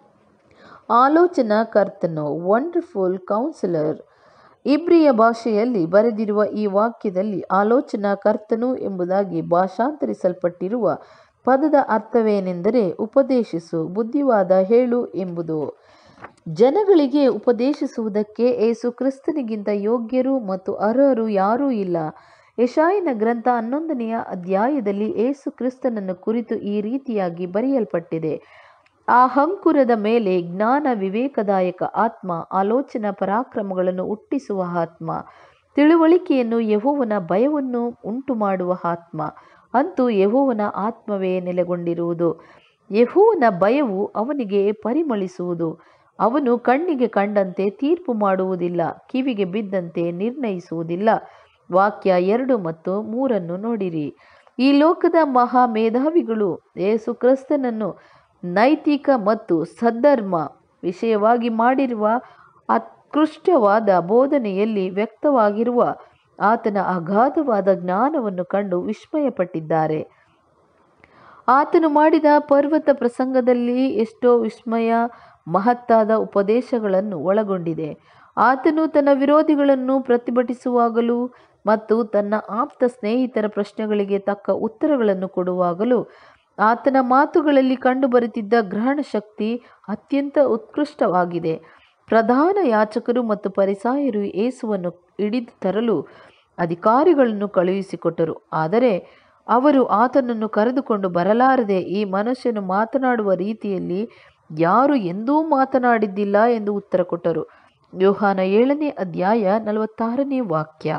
ಆಲೋಚನಾ ಕರ್ತನು ವಂಡರ್ಫುಲ್ ಕೌನ್ಸಿಲರ್ ಇಬ್ರಿಯ ಭಾಷೆಯಲ್ಲಿ ಬರೆದಿರುವ ಈ ವಾಕ್ಯದಲ್ಲಿ ಆಲೋಚನಾ ಕರ್ತನು ಎಂಬುದಾಗಿ ಭಾಷಾಂತರಿಸಲ್ಪಟ್ಟಿರುವ ಪದದ ಅರ್ಥವೇನೆಂದರೆ ಉಪದೇಶಿಸು ಬುದ್ಧಿವಾದ ಹೇಳು ಎಂಬುದು ಜನಗಳಿಗೆ ಉಪದೇಶಿಸುವುದಕ್ಕೆ ಏಸು ಕ್ರಿಸ್ತನಿಗಿಂತ ಯೋಗ್ಯರು ಮತ್ತು ಅರ್ಹರು ಯಾರೂ ಇಲ್ಲ ಯಶಾಯನ ಗ್ರಂಥ ಹನ್ನೊಂದನೆಯ ಅಧ್ಯಾಯದಲ್ಲಿ ಏಸು ಕ್ರಿಸ್ತನನ್ನು ಕುರಿತು ಈ ರೀತಿಯಾಗಿ ಬರೆಯಲ್ಪಟ್ಟಿದೆ ಆ ಅಂಕುರದ ಮೇಲೆ ಜ್ಞಾನ ವಿವೇಕದಾಯಕ ಆತ್ಮ ಆಲೋಚನಾ ಪರಾಕ್ರಮಗಳನ್ನು ಹುಟ್ಟಿಸುವ ಆತ್ಮ ತಿಳುವಳಿಕೆಯನ್ನು ಯಹೋವನ ಭಯವನ್ನು ಉಂಟು ಮಾಡುವ ಆತ್ಮ ಅಂತೂ ಯಹೋವನ ಆತ್ಮವೇ ನೆಲೆಗೊಂಡಿರುವುದು ಯಹೋವನ ಭಯವು ಅವನಿಗೆ ಪರಿಮಳಿಸುವುದು ಅವನು ಕಣ್ಣಿಗೆ ಕಂಡಂತೆ ತೀರ್ಪು ಮಾಡುವುದಿಲ್ಲ ಕಿವಿಗೆ ಬಿದ್ದಂತೆ ನಿರ್ಣಯಿಸುವುದಿಲ್ಲ ವಾಕ್ಯ ಎರಡು ಮತ್ತು ಮೂರನ್ನು ನೋಡಿರಿ ಈ ಲೋಕದ ಮಹಾ ಮೇಧಾವಿಗಳು ಯೇಸು ಕ್ರಿಸ್ತನನ್ನು ನೈತಿಕ ಮತ್ತು ಸದ್ಧರ್ಮ ವಿಷಯವಾಗಿ ಮಾಡಿರುವ ಉತ್ಕೃಷ್ಟವಾದ ಬೋಧನೆಯಲ್ಲಿ ವ್ಯಕ್ತವಾಗಿರುವ ಆತನ ಅಗಾಧವಾದ ಜ್ಞಾನವನ್ನು ಕಂಡು ವಿಸ್ಮಯಪಟ್ಟಿದ್ದಾರೆ ಆತನು ಮಾಡಿದ ಪರ್ವತ ಪ್ರಸಂಗದಲ್ಲಿ ಎಷ್ಟೋ ವಿಸ್ಮಯ ಮಹತ್ತಾದ ಉಪದೇಶಗಳನ್ನು ಒಳಗೊಂಡಿದೆ ಆತನು ತನ್ನ ವಿರೋಧಿಗಳನ್ನು ಪ್ರತಿಭಟಿಸುವಾಗಲೂ ಮತ್ತು ತನ್ನ ಆಪ್ತ ಸ್ನೇಹಿತರ ಪ್ರಶ್ನೆಗಳಿಗೆ ತಕ್ಕ ಉತ್ತರಗಳನ್ನು ಕೊಡುವಾಗಲೂ ಆತನ ಮಾತುಗಳಲ್ಲಿ ಕಂಡುಬರುತ್ತಿದ್ದ ಗ್ರಹಣ ಶಕ್ತಿ ಅತ್ಯಂತ ಉತ್ಕೃಷ್ಟವಾಗಿದೆ ಪ್ರಧಾನ ಯಾಚಕರು ಮತ್ತು ಪರಿಸಾಯರು ಯೇಸುವನ್ನು ಹಿಡಿದು ತರಲು ಅಧಿಕಾರಿಗಳನ್ನು ಕಳುಹಿಸಿಕೊಟ್ಟರು ಆದರೆ ಅವರು ಆತನನ್ನು ಕರೆದುಕೊಂಡು ಬರಲಾರದೆ ಈ ಮನುಷ್ಯನು ಮಾತನಾಡುವ ರೀತಿಯಲ್ಲಿ ಯಾರು ಎಂದೂ ಮಾತನಾಡಿದ್ದಿಲ್ಲ ಎಂದು ಉತ್ತರ ಕೊಟ್ಟರು ಯೋಹಾನ ಏಳನೇ ಅಧ್ಯಾಯ ನಲವತ್ತಾರನೇ ವಾಕ್ಯ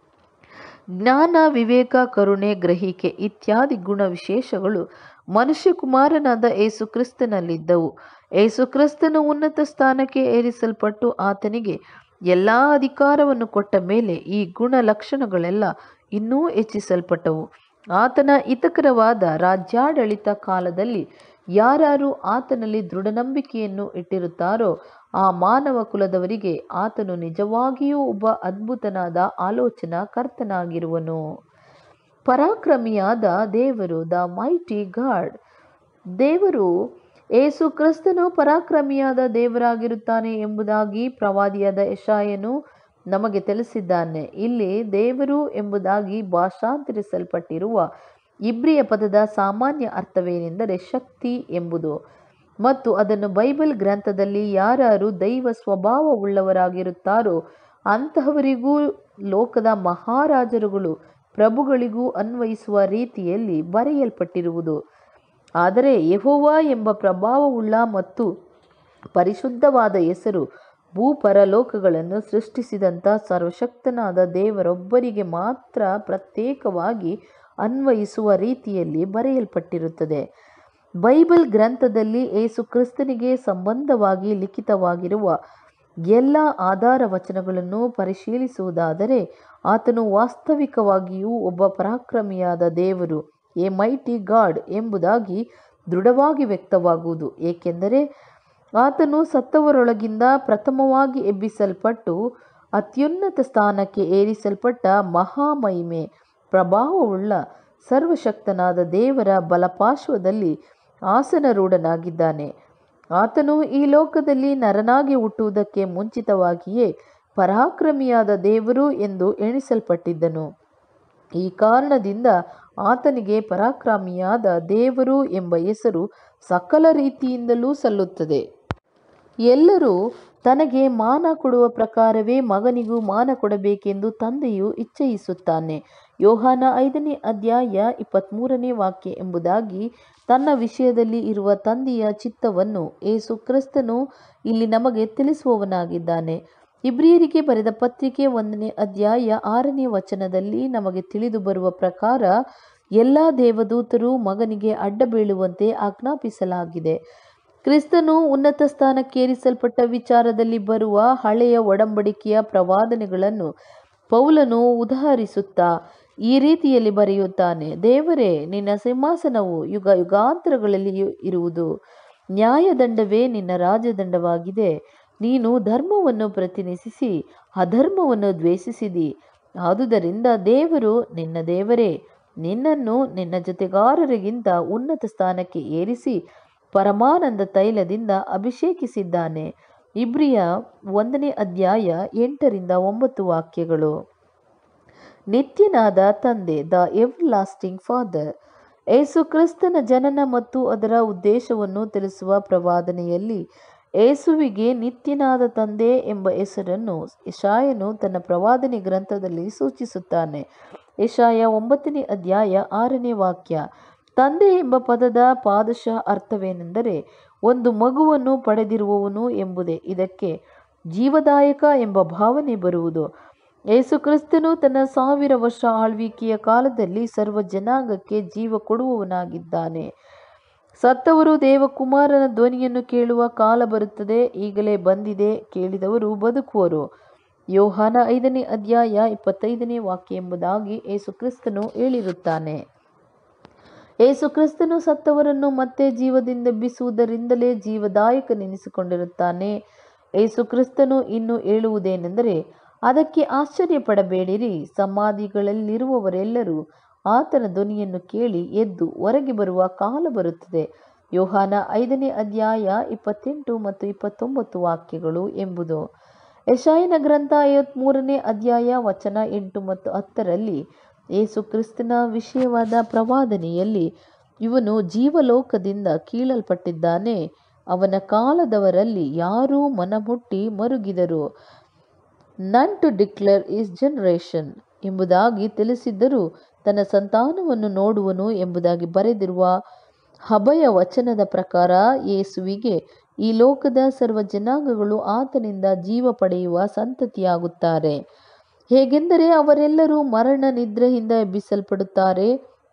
ಜ್ಞಾನ ವಿವೇಕ ಕರುಣೆ ಗ್ರಹಿಕೆ ಇತ್ಯಾದಿ ಗುಣ ವಿಶೇಷಗಳು ಮನುಷ್ಯಕುಮಾರನಾದ ಏಸು ಕ್ರಿಸ್ತನಲ್ಲಿದ್ದವು ಏಸು ಕ್ರಿಸ್ತನು ಉನ್ನತ ಸ್ಥಾನಕ್ಕೆ ಏರಿಸಲ್ಪಟ್ಟು ಆತನಿಗೆ ಎಲ್ಲ ಅಧಿಕಾರವನ್ನು ಕೊಟ್ಟ ಮೇಲೆ ಈ ಗುಣ ಲಕ್ಷಣಗಳೆಲ್ಲ ಇನ್ನೂ ಹೆಚ್ಚಿಸಲ್ಪಟ್ಟವು ಆತನ ಹಿತಕರವಾದ ರಾಜ್ಯಾಡಳಿತ ಕಾಲದಲ್ಲಿ ಯಾರು ಆತನಲ್ಲಿ ದೃಢನಂಬಿಕೆಯನ್ನು ಇಟ್ಟಿರುತ್ತಾರೋ ಆ ಮಾನವ ಕುಲದವರಿಗೆ ಆತನು ನಿಜವಾಗಿಯೂ ಒಬ್ಬ ಅದ್ಭುತನಾದ ಆಲೋಚನಾ ಕರ್ತನಾಗಿರುವನು ಪರಾಕ್ರಮಿಯಾದ ದೇವರು ದ ಮೈಟಿ ಗಾಡ್ ದೇವರು ಏಸು ಕ್ರಿಸ್ತನು ಪರಾಕ್ರಮಿಯಾದ ದೇವರಾಗಿರುತ್ತಾನೆ ಎಂಬುದಾಗಿ ಪ್ರವಾದಿಯಾದ ಯಶಾಯನು ನಮಗೆ ತಿಳಿಸಿದ್ದಾನೆ ಇಲ್ಲಿ ದೇವರು ಎಂಬುದಾಗಿ ಭಾಷಾಂತರಿಸಲ್ಪಟ್ಟಿರುವ ಇಬ್ರಿಯ ಪದದ ಸಾಮಾನ್ಯ ಅರ್ಥವೇನೆಂದರೆ ಶಕ್ತಿ ಎಂಬುದು ಮತ್ತು ಅದನ್ನು ಬೈಬಲ್ ಗ್ರಂಥದಲ್ಲಿ ಯಾರು ದೈವ ಸ್ವಭಾವವುಳ್ಳವರಾಗಿರುತ್ತಾರೋ ಅಂತಹವರಿಗೂ ಲೋಕದ ಮಹಾರಾಜರುಗಳು ಪ್ರಭುಗಳಿಗೂ ಅನ್ವಯಿಸುವ ರೀತಿಯಲ್ಲಿ ಬರೆಯಲ್ಪಟ್ಟಿರುವುದು ಆದರೆ ಯೆಹೋವ ಎಂಬ ಪ್ರಭಾವವುಳ್ಳ ಮತ್ತು ಪರಿಶುದ್ಧವಾದ ಹೆಸರು ಭೂಪರಲೋಕಗಳನ್ನು ಸೃಷ್ಟಿಸಿದಂಥ ಸರ್ವಶಕ್ತನಾದ ದೇವರೊಬ್ಬರಿಗೆ ಮಾತ್ರ ಪ್ರತ್ಯೇಕವಾಗಿ ಅನ್ವಯಿಸುವ ರೀತಿಯಲ್ಲಿ ಬರೆಯಲ್ಪಟ್ಟಿರುತ್ತದೆ ಬೈಬಲ್ ಗ್ರಂಥದಲ್ಲಿ ಏಸು ಕ್ರಿಸ್ತನಿಗೆ ಸಂಬಂಧವಾಗಿ ಲಿಖಿತವಾಗಿರುವ ಎಲ್ಲ ಆಧಾರ ವಚನಗಳನ್ನು ಪರಿಶೀಲಿಸುವುದಾದರೆ ಆತನು ವಾಸ್ತವಿಕವಾಗಿಯೂ ಒಬ್ಬ ಪರಾಕ್ರಮಿಯಾದ ದೇವರು ಎ ಮೈಟಿ ಗಾಡ್ ಎಂಬುದಾಗಿ ದೃಢವಾಗಿ ವ್ಯಕ್ತವಾಗುವುದು ಏಕೆಂದರೆ ಆತನು ಸತ್ತವರೊಳಗಿಂದ ಪ್ರಥಮವಾಗಿ ಎಬ್ಬಿಸಲ್ಪಟ್ಟು ಅತ್ಯುನ್ನತ ಸ್ಥಾನಕ್ಕೆ ಏರಿಸಲ್ಪಟ್ಟ ಮಹಾಮಹಿಮೆ ಪ್ರಭಾವವುಳ್ಳ ಸರ್ವಶಕ್ತನಾದ ದೇವರ ಬಲಪಾರ್ಶ್ವದಲ್ಲಿ ಆಸನರೂಢನಾಗಿದ್ದಾನೆ ಆತನು ಈ ಲೋಕದಲ್ಲಿ ನರನಾಗಿ ಹುಟ್ಟುವುದಕ್ಕೆ ಮುಂಚಿತವಾಗಿಯೇ ಪರಾಕ್ರಮಿಯಾದ ದೇವರು ಎಂದು ಎಣಿಸಲ್ಪಟ್ಟಿದ್ದನು ಈ ಕಾರಣದಿಂದ ಆತನಿಗೆ ಪರಾಕ್ರಮಿಯಾದ ದೇವರು ಎಂಬ ಹೆಸರು ಸಕಲ ರೀತಿಯಿಂದಲೂ ಸಲ್ಲುತ್ತದೆ ಎಲ್ಲರೂ ತನಗೆ ಮಾನ ಕೊಡುವ ಪ್ರಕಾರವೇ ಮಗನಿಗೂ ಮಾನ ಕೊಡಬೇಕೆಂದು ತಂದೆಯು ಇಚ್ಛಯಿಸುತ್ತಾನೆ ಯೋಹಾನ ಐದನೇ ಅಧ್ಯಾಯ ಇಪ್ಪತ್ತ್ಮೂರನೇ ವಾಕ್ಯ ಎಂಬುದಾಗಿ ತನ್ನ ವಿಷಯದಲ್ಲಿ ಇರುವ ತಂದೆಯ ಚಿತ್ತವನ್ನು ಏಸು ಕ್ರಿಸ್ತನು ಇಲ್ಲಿ ನಮಗೆ ತಿಳಿಸುವವನಾಗಿದ್ದಾನೆ ಇಬ್ರಿಯರಿಗೆ ಬರೆದ ಪತ್ರಿಕೆ ಒಂದನೇ ಅಧ್ಯಾಯ ಆರನೇ ವಚನದಲ್ಲಿ ನಮಗೆ ತಿಳಿದು ಬರುವ ಪ್ರಕಾರ ಎಲ್ಲ ದೇವದೂತರು ಮಗನಿಗೆ ಅಡ್ಡ ಬೀಳುವಂತೆ ಆಜ್ಞಾಪಿಸಲಾಗಿದೆ ಕ್ರಿಸ್ತನು ಉನ್ನತ ಸ್ಥಾನಕ್ಕೇರಿಸಲ್ಪಟ್ಟ ವಿಚಾರದಲ್ಲಿ ಬರುವ ಹಳೆಯ ಒಡಂಬಡಿಕೆಯ ಪ್ರವಾದನೆಗಳನ್ನು ಪೌಲನು ಉದಾಹರಿಸುತ್ತಾ ಈ ರೀತಿಯಲ್ಲಿ ಬರೆಯುತ್ತಾನೆ ದೇವರೇ ನಿನ್ನ ಸಿಂಹಾಸನವು ಯುಗ ಯುಗಾಂತರಗಳಲ್ಲಿ ಇರುವುದು ನ್ಯಾಯದಂಡವೇ ನಿನ್ನ ರಾಜದಂಡವಾಗಿದೆ ನೀನು ಧರ್ಮವನ್ನು ಪ್ರತಿನಿಧಿಸಿ ಅಧರ್ಮವನ್ನು ದ್ವೇಷಿಸಿದಿ ಆದುದರಿಂದ ದೇವರು ನಿನ್ನ ದೇವರೇ ನಿನ್ನನ್ನು ನಿನ್ನ ಜೊತೆಗಾರರಿಗಿಂತ ಉನ್ನತ ಸ್ಥಾನಕ್ಕೆ ಏರಿಸಿ ಪರಮಾನಂದ ತೈಲದಿಂದ ಅಭಿಷೇಕಿಸಿದ್ದಾನೆ ಇಬ್ರಿಯ ಒಂದನೇ ಅಧ್ಯಾಯ ಎಂಟರಿಂದ ಒಂಬತ್ತು ವಾಕ್ಯಗಳು ನಿತ್ಯನಾದ ತಂದೆ the everlasting father Yesu ಕ್ರಿಸ್ತನ ಜನನ ಮತ್ತು ಅದರ ಉದ್ದೇಶವನ್ನು ತಿಳಿಸುವ ಪ್ರವಾದನೆಯಲ್ಲಿ ಏಸುವಿಗೆ ನಿತ್ಯನಾದ ತಂದೆ ಎಂಬ ಹೆಸರನ್ನು ಯಶಾಯನು ತನ್ನ ಪ್ರವಾದನೆ ಗ್ರಂಥದಲ್ಲಿ ಸೂಚಿಸುತ್ತಾನೆ ಯಶಾಯ ಒಂಬತ್ತನೇ ಅಧ್ಯಾಯ ಆರನೇ ವಾಕ್ಯ ತಂದೆ ಎಂಬ ಪದದ ಪಾದಶಃ ಅರ್ಥವೇನೆಂದರೆ ಒಂದು ಮಗುವನ್ನು ಪಡೆದಿರುವವನು ಎಂಬುದೇ ಇದಕ್ಕೆ ಜೀವದಾಯಕ ಎಂಬ ಭಾವನೆ ಬರುವುದು ಯೇಸು ಕ್ರಿಸ್ತನು ತನ್ನ ಸಾವಿರ ವರ್ಷ ಆಳ್ವಿಕೆಯ ಕಾಲದಲ್ಲಿ ಸರ್ವ ಜನಾಂಗಕ್ಕೆ ಜೀವ ಕೊಡುವವನಾಗಿದ್ದಾನೆ ಸತ್ತವರು ದೇವಕುಮಾರನ ಧ್ವನಿಯನ್ನು ಕೇಳುವ ಕಾಲ ಬರುತ್ತದೆ ಈಗಲೇ ಬಂದಿದೆ ಕೇಳಿದವರು ಬದುಕುವರು ಯೋಹಾನ ಐದನೇ ಅಧ್ಯಾಯ ಇಪ್ಪತ್ತೈದನೇ ವಾಕ್ಯ ಎಂಬುದಾಗಿ ಯೇಸು ಕ್ರಿಸ್ತನು ಹೇಳಿರುತ್ತಾನೆ ಯೇಸು ಕ್ರಿಸ್ತನು ಸತ್ತವರನ್ನು ಮತ್ತೆ ಜೀವದಿಂದ ಎಬ್ಬಿಸುವುದರಿಂದಲೇ ಜೀವದಾಯಕನೆನಿಸಿಕೊಂಡಿರುತ್ತಾನೆ ಯೇಸು ಕ್ರಿಸ್ತನು ಇನ್ನು ಹೇಳುವುದೇನೆಂದರೆ ಅದಕ್ಕೆ ಆಶ್ಚರ್ಯಪಡಬೇಡಿರಿ ಸಮಾಧಿಗಳಲ್ಲಿರುವವರೆಲ್ಲರೂ ಆತನ ಧ್ವನಿಯನ್ನು ಕೇಳಿ ಎದ್ದು ಹೊರಗೆ ಬರುವ ಕಾಲ ಬರುತ್ತದೆ ಯೋಹಾನ ಐದನೇ ಅಧ್ಯಾಯ ಇಪ್ಪತ್ತೆಂಟು ಮತ್ತು ಇಪ್ಪತ್ತೊಂಬತ್ತು ವಾಕ್ಯಗಳು ಎಂಬುದು ಯಶಾಯನ ಗ್ರಂಥ ಐವತ್ಮೂರನೇ ಅಧ್ಯಾಯ ವಚನ ಎಂಟು ಮತ್ತು ಹತ್ತರಲ್ಲಿ ಯೇಸು ಕ್ರಿಸ್ತನ ವಿಷಯವಾದ ಪ್ರವಾದನೆಯಲ್ಲಿ ಇವನು ಜೀವಲೋಕದಿಂದ ಕೀಳಲ್ಪಟ್ಟಿದ್ದಾನೆ ಅವನ ಕಾಲದವರಲ್ಲಿ ಯಾರೂ ಮನಮುಟ್ಟಿ ಮರುಗಿದರು ನನ್ ಟು ಡಿಕ್ಲೇರ್ ಈಸ್ ಜನರೇಷನ್ ಎಂಬುದಾಗಿ ತಿಳಿಸಿದ್ದರೂ ತನ್ನ ಸಂತಾನವನ್ನು ನೋಡುವನು ಎಂಬುದಾಗಿ ಬರೆದಿರುವ ಹಬಯ ವಚನದ ಪ್ರಕಾರ ಯೇಸುವಿಗೆ ಈ ಲೋಕದ ಸರ್ವ ಜನಾಂಗಗಳು ಆತನಿಂದ ಜೀವ ಪಡೆಯುವ ಸಂತತಿಯಾಗುತ್ತಾರೆ ಹೇಗೆಂದರೆ ಅವರೆಲ್ಲರೂ ಮರಣ ನಿದ್ರೆಯಿಂದ ಎಬ್ಬಿಸಲ್ಪಡುತ್ತಾರೆ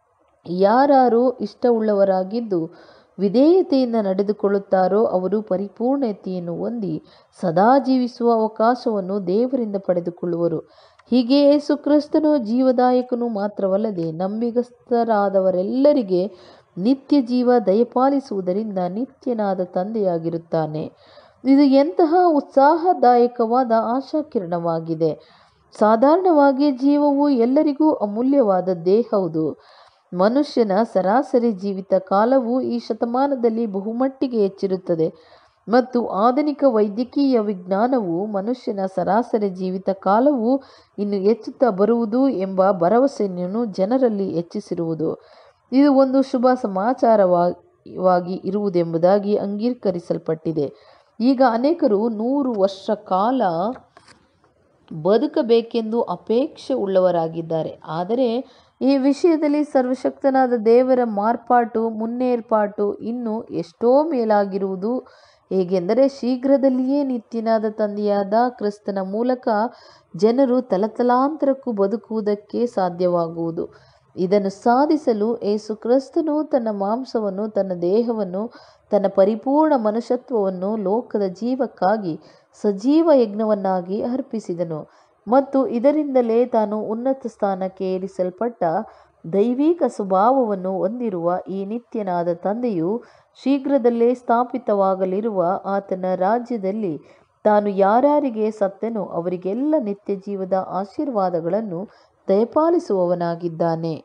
ಯಾರು ಇಷ್ಟವುಳ್ಳವರಾಗಿದ್ದು ವಿಧೇಯತೆಯಿಂದ ನಡೆದುಕೊಳ್ಳುತ್ತಾರೋ ಅವರು ಪರಿಪೂರ್ಣತೆಯನ್ನು ಹೊಂದಿ ಸದಾ ಜೀವಿಸುವ ಅವಕಾಶವನ್ನು ದೇವರಿಂದ ಪಡೆದುಕೊಳ್ಳುವರು ಹೀಗೆ ಯೇಸು ಕ್ರಿಸ್ತನು ಜೀವದಾಯಕನು ಮಾತ್ರವಲ್ಲದೆ ನಂಬಿಗಸ್ತರಾದವರೆಲ್ಲರಿಗೆ ನಿತ್ಯ ಜೀವ ದಯಪಾಲಿಸುವುದರಿಂದ ನಿತ್ಯನಾದ ತಂದೆಯಾಗಿರುತ್ತಾನೆ ಇದು ಎಂತಹ ಉತ್ಸಾಹದಾಯಕವಾದ ಆಶಾಕಿರಣವಾಗಿದೆ ಸಾಧಾರಣವಾಗಿ ಜೀವವು ಎಲ್ಲರಿಗೂ ಅಮೂಲ್ಯವಾದದ್ದೇ ಹೌದು ಮನುಷ್ಯನ ಸರಾಸರಿ ಜೀವಿತ ಕಾಲವು ಈ ಶತಮಾನದಲ್ಲಿ ಬಹುಮಟ್ಟಿಗೆ ಹೆಚ್ಚಿರುತ್ತದೆ ಮತ್ತು ಆಧುನಿಕ ವೈದ್ಯಕೀಯ ವಿಜ್ಞಾನವು ಮನುಷ್ಯನ ಸರಾಸರಿ ಜೀವಿತ ಕಾಲವು ಇನ್ನು ಹೆಚ್ಚುತ್ತಾ ಬರುವುದು ಎಂಬ ಭರವಸೆಯನ್ನು ಜನರಲ್ಲಿ ಹೆಚ್ಚಿಸಿರುವುದು ಇದು ಒಂದು ಶುಭ ಸಮಾಚಾರವಾಗಿ ಇರುವುದೆಂಬುದಾಗಿ ಅಂಗೀಕರಿಸಲ್ಪಟ್ಟಿದೆ ಈಗ ಅನೇಕರು ನೂರು ವರ್ಷ ಕಾಲ ಬದುಕಬೇಕೆಂದು ಅಪೇಕ್ಷೆ ಉಳ್ಳವರಾಗಿದ್ದಾರೆ ಆದರೆ ಈ ವಿಷಯದಲ್ಲಿ ಸರ್ವಶಕ್ತನಾದ ದೇವರ ಮಾರ್ಪಾಟು ಮುನ್ನೇರ್ಪಾಟು ಇನ್ನೂ ಎಷ್ಟೋ ಮೇಲಾಗಿರುವುದು ಹೇಗೆಂದರೆ ಶೀಘ್ರದಲ್ಲಿಯೇ ನಿತ್ಯನಾದ ತಂದೆಯಾದ ಕ್ರಿಸ್ತನ ಮೂಲಕ ಜನರು ತಲತಲಾಂತರಕ್ಕೂ ಬದುಕುವುದಕ್ಕೆ ಸಾಧ್ಯವಾಗುವುದು ಇದನ್ನು ಸಾಧಿಸಲು ಏಸು ಕ್ರಿಸ್ತನು ತನ್ನ ಮಾಂಸವನ್ನು ತನ್ನ ದೇಹವನ್ನು ತನ್ನ ಪರಿಪೂರ್ಣ ಮನುಷ್ಯತ್ವವನ್ನು ಲೋಕದ ಜೀವಕ್ಕಾಗಿ ಸಜೀವ ಯಜ್ಞವನ್ನಾಗಿ ಅರ್ಪಿಸಿದನು ಮತ್ತು ಇದರಿಂದಲೇ ತಾನು ಉನ್ನತ ಸ್ಥಾನಕ್ಕೆ ಏರಿಸಲ್ಪಟ್ಟ ದೈವಿಕ ಸ್ವಭಾವವನ್ನು ಹೊಂದಿರುವ ಈ ನಿತ್ಯನಾದ ತಂದೆಯು ಶೀಘ್ರದಲ್ಲೇ ಸ್ಥಾಪಿತವಾಗಲಿರುವ ಆತನ ರಾಜ್ಯದಲ್ಲಿ ತಾನು ಯಾರ್ಯಾರಿಗೆ ಸತ್ತೆನೋ ಅವರಿಗೆಲ್ಲ ನಿತ್ಯ ಜೀವದ ಆಶೀರ್ವಾದಗಳನ್ನು ದಯಪಾಲಿಸುವವನಾಗಿದ್ದಾನೆ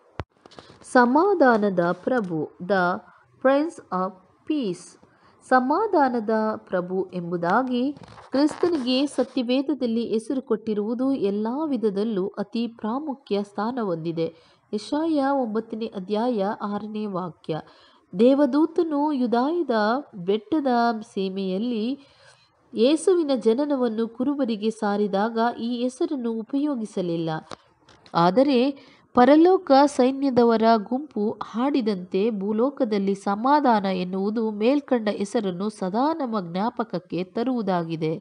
ಸಮಾಧಾನದ ಪ್ರಭು ದ ಪ್ರಿನ್ಸ್ ಆಫ್ ಪೀಸ್ ಸಮಾಧಾನದ ಪ್ರಭು ಎಂಬುದಾಗಿ ಕ್ರಿಸ್ತನಿಗೆ ಸತ್ಯವೇದದಲ್ಲಿ ಹೆಸರು ಕೊಟ್ಟಿರುವುದು ಎಲ್ಲ ವಿಧದಲ್ಲೂ ಅತಿ ಪ್ರಾಮುಖ್ಯ ಸ್ಥಾನ ಹೊಂದಿದೆ ಯಶಾಯ ಒಂಬತ್ತನೇ ಅಧ್ಯಾಯ ಆರನೇ ವಾಕ್ಯ ದೇವದೂತನು ಯುದಾಯದ ಬೆಟ್ಟದ ಸೀಮೆಯಲ್ಲಿ ಯೇಸುವಿನ ಜನನವನ್ನು ಕುರುಬರಿಗೆ ಸಾರಿದಾಗ ಈ ಹೆಸರನ್ನು ಉಪಯೋಗಿಸಲಿಲ್ಲ ಆದರೆ ಪರಲೋಕ ಸೈನ್ಯದವರ ಗುಂಪು ಹಾಡಿದಂತೆ ಭೂಲೋಕದಲ್ಲಿ ಸಮಾಧಾನ ಎನ್ನುವುದು ಮೇಲ್ಕಂಡ ಹೆಸರನ್ನು ಸದಾ ನಮ್ಮ ಜ್ಞಾಪಕಕ್ಕೆ ತರುವುದಾಗಿದೆ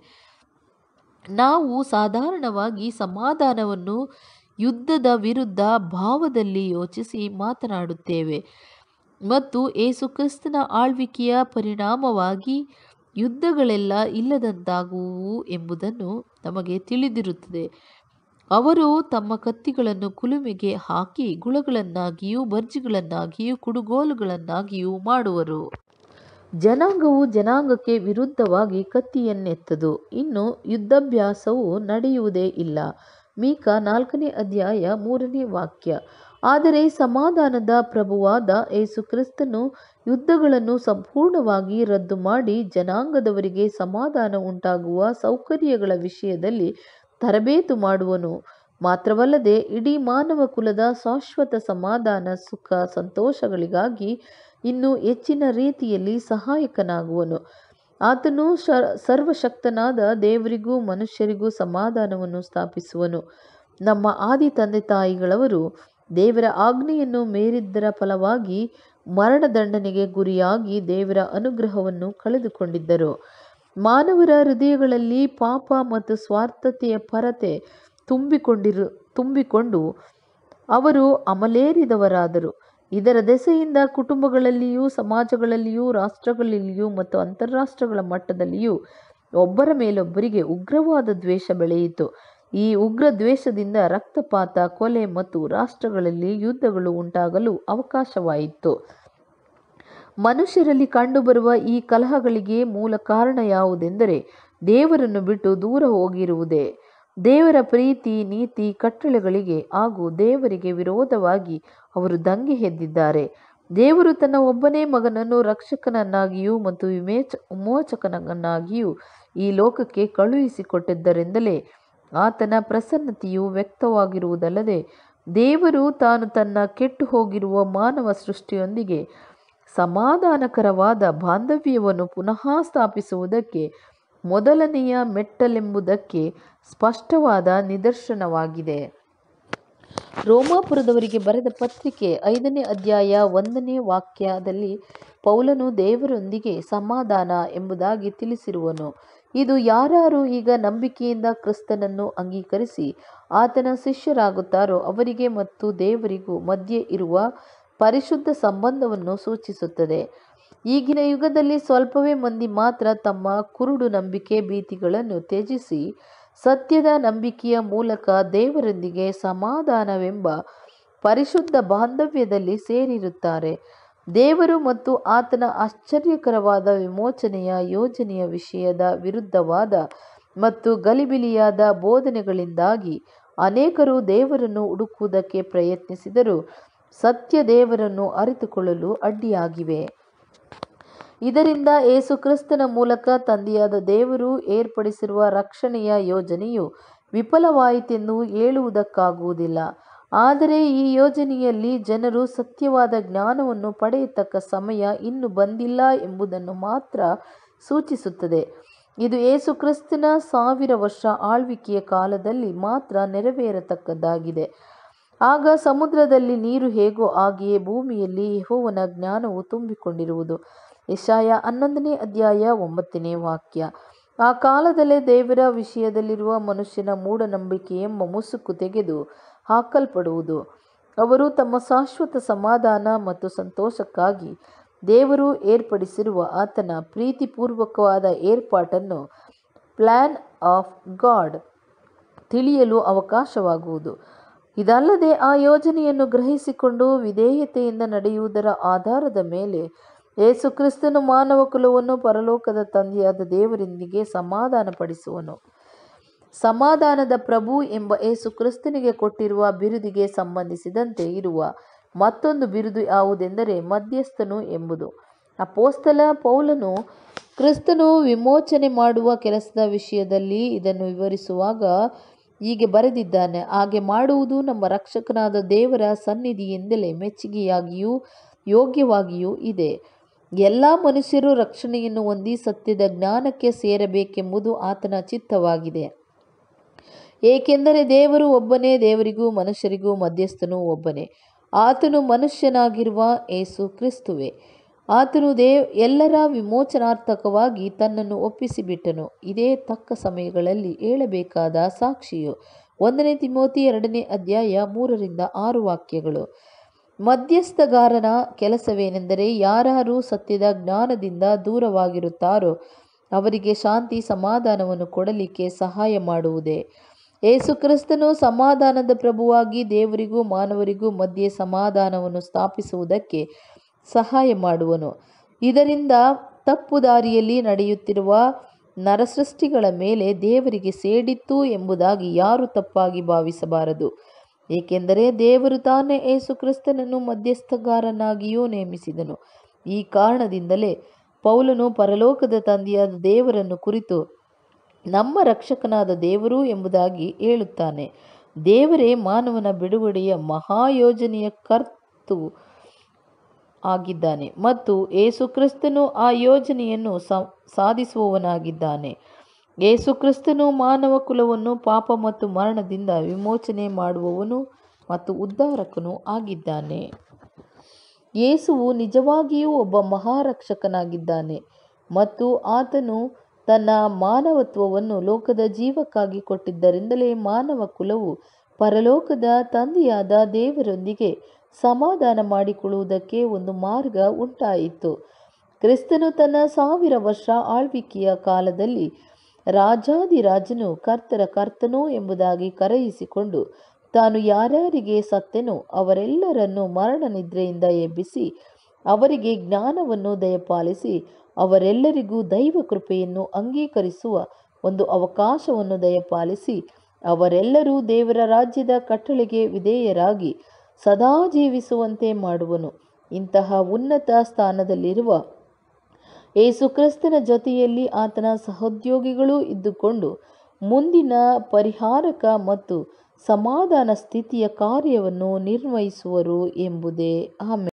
ನಾವು ಸಾಧಾರಣವಾಗಿ ಸಮಾಧಾನವನ್ನು ಯುದ್ಧದ ವಿರುದ್ಧ ಭಾವದಲ್ಲಿ ಯೋಚಿಸಿ ಮಾತನಾಡುತ್ತೇವೆ ಮತ್ತು ಏಸು ಕ್ರಿಸ್ತನ ಆಳ್ವಿಕೆಯ ಪರಿಣಾಮವಾಗಿ ಯುದ್ಧಗಳೆಲ್ಲ ಇಲ್ಲದಂತಾಗುವುವು ಎಂಬುದನ್ನು ನಮಗೆ ತಿಳಿದಿರುತ್ತದೆ ಅವರು ತಮ್ಮ ಕತ್ತಿಗಳನ್ನು ಕುಲುಮೆಗೆ ಹಾಕಿ ಗುಳಗಳನ್ನಾಗಿಯೂ ಬರ್ಜಿಗಳನ್ನಾಗಿಯೂ ಕುಡುಗೋಲುಗಳನ್ನಾಗಿಯೂ ಮಾಡುವರು ಜನಾಂಗವು ಜನಾಂಗಕ್ಕೆ ವಿರುದ್ಧವಾಗಿ ಕತ್ತಿಯನ್ನೆತ್ತದು ಇನ್ನು ಯುದ್ಧಾಭ್ಯಾಸವು ನಡೆಯುವುದೇ ಇಲ್ಲ ಮೀಕ ನಾಲ್ಕನೇ ಅಧ್ಯಾಯ ಮೂರನೇ ವಾಕ್ಯ ಆದರೆ ಸಮಾಧಾನದ ಪ್ರಭುವಾದ ಏಸು ಕ್ರಿಸ್ತನು ಯುದ್ಧಗಳನ್ನು ಸಂಪೂರ್ಣವಾಗಿ ರದ್ದು ಮಾಡಿ ಜನಾಂಗದವರಿಗೆ ಸಮಾಧಾನ ಉಂಟಾಗುವ ಸೌಕರ್ಯಗಳ ವಿಷಯದಲ್ಲಿ ತರಬೇತು ಮಾಡುವನು ಮಾತ್ರವಲ್ಲದೆ ಇಡೀ ಮಾನವ ಕುಲದ ಶಾಶ್ವತ ಸಮಾಧಾನ ಸುಖ ಸಂತೋಷಗಳಿಗಾಗಿ ಇನ್ನೂ ಹೆಚ್ಚಿನ ರೀತಿಯಲ್ಲಿ ಸಹಾಯಕನಾಗುವನು ಆತನು ಶ ಸರ್ವಶಕ್ತನಾದ ದೇವರಿಗೂ ಮನುಷ್ಯರಿಗೂ ಸಮಾಧಾನವನ್ನು ಸ್ಥಾಪಿಸುವನು ನಮ್ಮ ಆದಿ ತಂದೆ ತಾಯಿಗಳವರು ದೇವರ ಆಜ್ಞೆಯನ್ನು ಮೀರಿದ್ದರ ಫಲವಾಗಿ ಮರಣದಂಡನೆಗೆ ಗುರಿಯಾಗಿ ದೇವರ ಅನುಗ್ರಹವನ್ನು ಕಳೆದುಕೊಂಡಿದ್ದರು ಮಾನವರ ಹೃದಯಗಳಲ್ಲಿ ಪಾಪ ಮತ್ತು ಸ್ವಾರ್ಥತೆಯ ಪರತೆ ತುಂಬಿಕೊಂಡಿರು ತುಂಬಿಕೊಂಡು ಅವರು ಅಮಲೇರಿದವರಾದರು ಇದರ ದೆಸೆಯಿಂದ ಕುಟುಂಬಗಳಲ್ಲಿಯೂ ಸಮಾಜಗಳಲ್ಲಿಯೂ ರಾಷ್ಟ್ರಗಳಲ್ಲಿಯೂ ಮತ್ತು ಅಂತಾರಾಷ್ಟ್ರಗಳ ಮಟ್ಟದಲ್ಲಿಯೂ ಒಬ್ಬರ ಮೇಲೊಬ್ಬರಿಗೆ ಉಗ್ರವಾದ ದ್ವೇಷ ಬೆಳೆಯಿತು ಈ ಉಗ್ರ ದ್ವೇಷದಿಂದ ರಕ್ತಪಾತ ಕೊಲೆ ಮತ್ತು ರಾಷ್ಟ್ರಗಳಲ್ಲಿ ಯುದ್ಧಗಳು ಉಂಟಾಗಲು ಅವಕಾಶವಾಯಿತು ಮನುಷ್ಯರಲ್ಲಿ ಕಂಡುಬರುವ ಈ ಕಲಹಗಳಿಗೆ ಮೂಲ ಕಾರಣ ಯಾವುದೆಂದರೆ ದೇವರನ್ನು ಬಿಟ್ಟು ದೂರ ಹೋಗಿರುವುದೇ ದೇವರ ಪ್ರೀತಿ ನೀತಿ ಕಟ್ಟಳೆಗಳಿಗೆ ಹಾಗೂ ದೇವರಿಗೆ ವಿರೋಧವಾಗಿ ಅವರು ದಂಗೆ ಎದ್ದಿದ್ದಾರೆ ದೇವರು ತನ್ನ ಒಬ್ಬನೇ ಮಗನನ್ನು ರಕ್ಷಕನನ್ನಾಗಿಯೂ ಮತ್ತು ವಿಮೇಚ ವಿಮೋಚಕನನ್ನಾಗಿಯೂ ಈ ಲೋಕಕ್ಕೆ ಕಳುಹಿಸಿಕೊಟ್ಟಿದ್ದರಿಂದಲೇ ಆತನ ಪ್ರಸನ್ನತೆಯು ವ್ಯಕ್ತವಾಗಿರುವುದಲ್ಲದೆ ದೇವರು ತಾನು ತನ್ನ ಕೆಟ್ಟು ಹೋಗಿರುವ ಮಾನವ ಸೃಷ್ಟಿಯೊಂದಿಗೆ ಸಮಾಧಾನಕರವಾದ ಬಾಂಧವ್ಯವನ್ನು ಪುನಃ ಸ್ಥಾಪಿಸುವುದಕ್ಕೆ ಮೊದಲನೆಯ ಮೆಟ್ಟಲೆಂಬುದಕ್ಕೆ ಸ್ಪಷ್ಟವಾದ ನಿದರ್ಶನವಾಗಿದೆ ರೋಮಾಪುರದವರಿಗೆ ಬರೆದ ಪತ್ರಿಕೆ ಐದನೇ ಅಧ್ಯಾಯ ಒಂದನೇ ವಾಕ್ಯದಲ್ಲಿ ಪೌಲನು ದೇವರೊಂದಿಗೆ ಸಮಾಧಾನ ಎಂಬುದಾಗಿ ತಿಳಿಸಿರುವನು ಇದು ಯಾರು ಈಗ ನಂಬಿಕೆಯಿಂದ ಕ್ರಿಸ್ತನನ್ನು ಅಂಗೀಕರಿಸಿ ಆತನ ಶಿಷ್ಯರಾಗುತ್ತಾರೋ ಅವರಿಗೆ ಮತ್ತು ದೇವರಿಗೂ ಮಧ್ಯೆ ಇರುವ ಪರಿಶುದ್ಧ ಸಂಬಂಧವನ್ನು ಸೂಚಿಸುತ್ತದೆ ಈಗಿನ ಯುಗದಲ್ಲಿ ಸ್ವಲ್ಪವೇ ಮಂದಿ ಮಾತ್ರ ತಮ್ಮ ಕುರುಡು ನಂಬಿಕೆ ಭೀತಿಗಳನ್ನು ತ್ಯಜಿಸಿ ಸತ್ಯದ ನಂಬಿಕೆಯ ಮೂಲಕ ದೇವರೊಂದಿಗೆ ಸಮಾಧಾನವೆಂಬ ಪರಿಶುದ್ಧ ಬಾಂಧವ್ಯದಲ್ಲಿ ಸೇರಿರುತ್ತಾರೆ ದೇವರು ಮತ್ತು ಆತನ ಆಶ್ಚರ್ಯಕರವಾದ ವಿಮೋಚನೆಯ ಯೋಜನೆಯ ವಿಷಯದ ವಿರುದ್ಧವಾದ ಮತ್ತು ಗಲಿಬಿಲಿಯಾದ ಬೋಧನೆಗಳಿಂದಾಗಿ ಅನೇಕರು ದೇವರನ್ನು ಹುಡುಕುವುದಕ್ಕೆ ಪ್ರಯತ್ನಿಸಿದರೂ ಸತ್ಯ ದೇವರನ್ನು ಅರಿತುಕೊಳ್ಳಲು ಅಡ್ಡಿಯಾಗಿವೆ ಇದರಿಂದ ಏಸು ಕ್ರಿಸ್ತನ ಮೂಲಕ ತಂದೆಯಾದ ದೇವರು ಏರ್ಪಡಿಸಿರುವ ರಕ್ಷಣೆಯ ಯೋಜನೆಯು ವಿಫಲವಾಯಿತೆಂದು ಹೇಳುವುದಕ್ಕಾಗುವುದಿಲ್ಲ ಆದರೆ ಈ ಯೋಜನೆಯಲ್ಲಿ ಜನರು ಸತ್ಯವಾದ ಜ್ಞಾನವನ್ನು ಪಡೆಯತಕ್ಕ ಸಮಯ ಇನ್ನು ಬಂದಿಲ್ಲ ಎಂಬುದನ್ನು ಮಾತ್ರ ಸೂಚಿಸುತ್ತದೆ ಇದು ಯೇಸು ಕ್ರಿಸ್ತನ ಸಾವಿರ ವರ್ಷ ಆಳ್ವಿಕೆಯ ಕಾಲದಲ್ಲಿ ಮಾತ್ರ ನೆರವೇರತಕ್ಕದ್ದಾಗಿದೆ ಆಗ ಸಮುದ್ರದಲ್ಲಿ ನೀರು ಹೇಗೋ ಹಾಗೆಯೇ ಭೂಮಿಯಲ್ಲಿ ಯೆಹೋವನ ಜ್ಞಾನವು ತುಂಬಿಕೊಂಡಿರುವುದು ಯಶಾಯ ಹನ್ನೊಂದನೇ ಅಧ್ಯಾಯ ಒಂಬತ್ತನೇ ವಾಕ್ಯ ಆ ಕಾಲದಲ್ಲೇ ದೇವರ ವಿಷಯದಲ್ಲಿರುವ ಮನುಷ್ಯನ ಮೂಢನಂಬಿಕೆ ಎಂಬ ಮುಸುಕು ತೆಗೆದು ಹಾಕಲ್ಪಡುವುದು ಅವರು ತಮ್ಮ ಶಾಶ್ವತ ಸಮಾಧಾನ ಮತ್ತು ಸಂತೋಷಕ್ಕಾಗಿ ದೇವರು ಏರ್ಪಡಿಸಿರುವ ಆತನ ಪ್ರೀತಿಪೂರ್ವಕವಾದ ಏರ್ಪಾಟನ್ನು ಪ್ಲ್ಯಾನ್ ಆಫ್ ಗಾಡ್ ತಿಳಿಯಲು ಅವಕಾಶವಾಗುವುದು ಇದಲ್ಲದೆ ಆ ಯೋಜನೆಯನ್ನು ಗ್ರಹಿಸಿಕೊಂಡು ವಿಧೇಯತೆಯಿಂದ ನಡೆಯುವುದರ ಆಧಾರದ ಮೇಲೆ ಯೇಸು ಕ್ರಿಸ್ತನು ಮಾನವ ಕುಲವನ್ನು ಪರಲೋಕದ ತಂದೆಯಾದ ದೇವರೊಂದಿಗೆ ಸಮಾಧಾನಪಡಿಸುವನು ಸಮಾಧಾನದ ಪ್ರಭು ಎಂಬ ಯೇಸು ಕ್ರಿಸ್ತನಿಗೆ ಕೊಟ್ಟಿರುವ ಬಿರುದಿಗೆ ಸಂಬಂಧಿಸಿದಂತೆ ಇರುವ ಮತ್ತೊಂದು ಬಿರುದು ಯಾವುದೆಂದರೆ ಮಧ್ಯಸ್ಥನು ಎಂಬುದು ಅಪೋಸ್ತಲ ಪೌಲನು ಕ್ರಿಸ್ತನು ವಿಮೋಚನೆ ಮಾಡುವ ಕೆಲಸದ ವಿಷಯದಲ್ಲಿ ಇದನ್ನು ವಿವರಿಸುವಾಗ ಹೀಗೆ ಬರೆದಿದ್ದಾನೆ ಹಾಗೆ ಮಾಡುವುದು ನಮ್ಮ ರಕ್ಷಕನಾದ ದೇವರ ಸನ್ನಿಧಿಯಿಂದಲೇ ಮೆಚ್ಚುಗೆಯಾಗಿಯೂ ಯೋಗ್ಯವಾಗಿಯೂ ಇದೆ ಎಲ್ಲ ಮನುಷ್ಯರು ರಕ್ಷಣೆಯನ್ನು ಹೊಂದಿ ಸತ್ಯದ ಜ್ಞಾನಕ್ಕೆ ಸೇರಬೇಕೆಂಬುದು ಆತನ ಚಿತ್ತವಾಗಿದೆ ಏಕೆಂದರೆ ದೇವರು ಒಬ್ಬನೇ ದೇವರಿಗೂ ಮನುಷ್ಯರಿಗೂ ಮಧ್ಯಸ್ಥನು ಒಬ್ಬನೇ ಆತನು ಮನುಷ್ಯನಾಗಿರುವ ಏಸು ಕ್ರಿಸ್ತುವೆ ಆತನು ದೇವ್ ಎಲ್ಲರ ವಿಮೋಚನಾರ್ಥಕವಾಗಿ ತನ್ನನ್ನು ಒಪ್ಪಿಸಿಬಿಟ್ಟನು ಇದೇ ತಕ್ಕ ಸಮಯಗಳಲ್ಲಿ ಹೇಳಬೇಕಾದ ಸಾಕ್ಷಿಯು ಒಂದನೇ ತಿಮೋತಿ ಎರಡನೇ ಅಧ್ಯಾಯ ಮೂರರಿಂದ ಆರು ವಾಕ್ಯಗಳು ಮಧ್ಯಸ್ಥಗಾರನ ಕೆಲಸವೇನೆಂದರೆ ಯಾರು ಸತ್ಯದ ಜ್ಞಾನದಿಂದ ದೂರವಾಗಿರುತ್ತಾರೋ ಅವರಿಗೆ ಶಾಂತಿ ಸಮಾಧಾನವನ್ನು ಕೊಡಲಿಕ್ಕೆ ಸಹಾಯ ಮಾಡುವುದೇ ಏಸು ಕ್ರಿಸ್ತನು ಸಮಾಧಾನದ ಪ್ರಭುವಾಗಿ ದೇವರಿಗೂ ಮಾನವರಿಗೂ ಮಧ್ಯೆ ಸಮಾಧಾನವನ್ನು ಸ್ಥಾಪಿಸುವುದಕ್ಕೆ ಸಹಾಯ ಮಾಡುವನು ಇದರಿಂದ ತಪ್ಪು ದಾರಿಯಲ್ಲಿ ನಡೆಯುತ್ತಿರುವ ನರಸೃಷ್ಟಿಗಳ ಮೇಲೆ ದೇವರಿಗೆ ಸೇಡಿತ್ತು ಎಂಬುದಾಗಿ ಯಾರು ತಪ್ಪಾಗಿ ಭಾವಿಸಬಾರದು ಏಕೆಂದರೆ ದೇವರು ತಾನೇ ಏಸು ಕ್ರಿಸ್ತನನ್ನು ಮಧ್ಯಸ್ಥಗಾರನಾಗಿಯೂ ನೇಮಿಸಿದನು ಈ ಕಾರಣದಿಂದಲೇ ಪೌಲನು ಪರಲೋಕದ ತಂದೆಯಾದ ದೇವರನ್ನು ಕುರಿತು ನಮ್ಮ ರಕ್ಷಕನಾದ ದೇವರು ಎಂಬುದಾಗಿ ಹೇಳುತ್ತಾನೆ ದೇವರೇ ಮಾನವನ ಬಿಡುಗಡೆಯ ಮಹಾಯೋಜನೆಯ ಕರ್ತು ಆಗಿದ್ದಾನೆ ಮತ್ತು ಏಸು ಕ್ರಿಸ್ತನು ಆ ಯೋಜನೆಯನ್ನು ಸಾಧಿಸುವವನಾಗಿದ್ದಾನೆ ಏಸು ಕ್ರಿಸ್ತನು ಮಾನವ ಕುಲವನ್ನು ಪಾಪ ಮತ್ತು ಮರಣದಿಂದ ವಿಮೋಚನೆ ಮಾಡುವವನು ಮತ್ತು ಉದ್ಧಾರಕನೂ ಆಗಿದ್ದಾನೆ ಯೇಸುವು ನಿಜವಾಗಿಯೂ ಒಬ್ಬ ಮಹಾರಕ್ಷಕನಾಗಿದ್ದಾನೆ ಮತ್ತು ಆತನು ತನ್ನ ಮಾನವತ್ವವನ್ನು ಲೋಕದ ಜೀವಕ್ಕಾಗಿ ಕೊಟ್ಟಿದ್ದರಿಂದಲೇ ಮಾನವ ಕುಲವು ಪರಲೋಕದ ತಂದೆಯಾದ ದೇವರೊಂದಿಗೆ ಸಮಾಧಾನ ಮಾಡಿಕೊಳ್ಳುವುದಕ್ಕೆ ಒಂದು ಮಾರ್ಗ ಉಂಟಾಯಿತು ಕ್ರಿಸ್ತನು ತನ್ನ ಸಾವಿರ ವರ್ಷ ಆಳ್ವಿಕೆಯ ಕಾಲದಲ್ಲಿ ರಾಜಾದಿರಾಜನು ಕರ್ತರ ಕರ್ತನು ಎಂಬುದಾಗಿ ಕರೆಯಿಸಿಕೊಂಡು ತಾನು ಯಾರ್ಯಾರಿಗೆ ಸತ್ತೆನೋ ಅವರೆಲ್ಲರನ್ನು ಮರಣ ನಿದ್ರೆಯಿಂದ ಎಬ್ಬಿಸಿ ಅವರಿಗೆ ಜ್ಞಾನವನ್ನು ದಯಪಾಲಿಸಿ ಅವರೆಲ್ಲರಿಗೂ ದೈವ ಕೃಪೆಯನ್ನು ಅಂಗೀಕರಿಸುವ ಒಂದು ಅವಕಾಶವನ್ನು ದಯಪಾಲಿಸಿ ಅವರೆಲ್ಲರೂ ದೇವರ ರಾಜ್ಯದ ಕಟ್ಟಳೆಗೆ ವಿಧೇಯರಾಗಿ ಸದಾ ಜೀವಿಸುವಂತೆ ಮಾಡುವನು ಇಂತಹ ಉನ್ನತ ಸ್ಥಾನದಲ್ಲಿರುವ ಏಸು ಕ್ರಿಸ್ತನ ಜೊತೆಯಲ್ಲಿ ಆತನ ಸಹೋದ್ಯೋಗಿಗಳು ಇದ್ದುಕೊಂಡು ಮುಂದಿನ ಪರಿಹಾರಕ ಮತ್ತು ಸಮಾಧಾನ ಸ್ಥಿತಿಯ ಕಾರ್ಯವನ್ನು ನಿರ್ವಹಿಸುವರು ಎಂಬುದೇ ಆಮೇಲೆ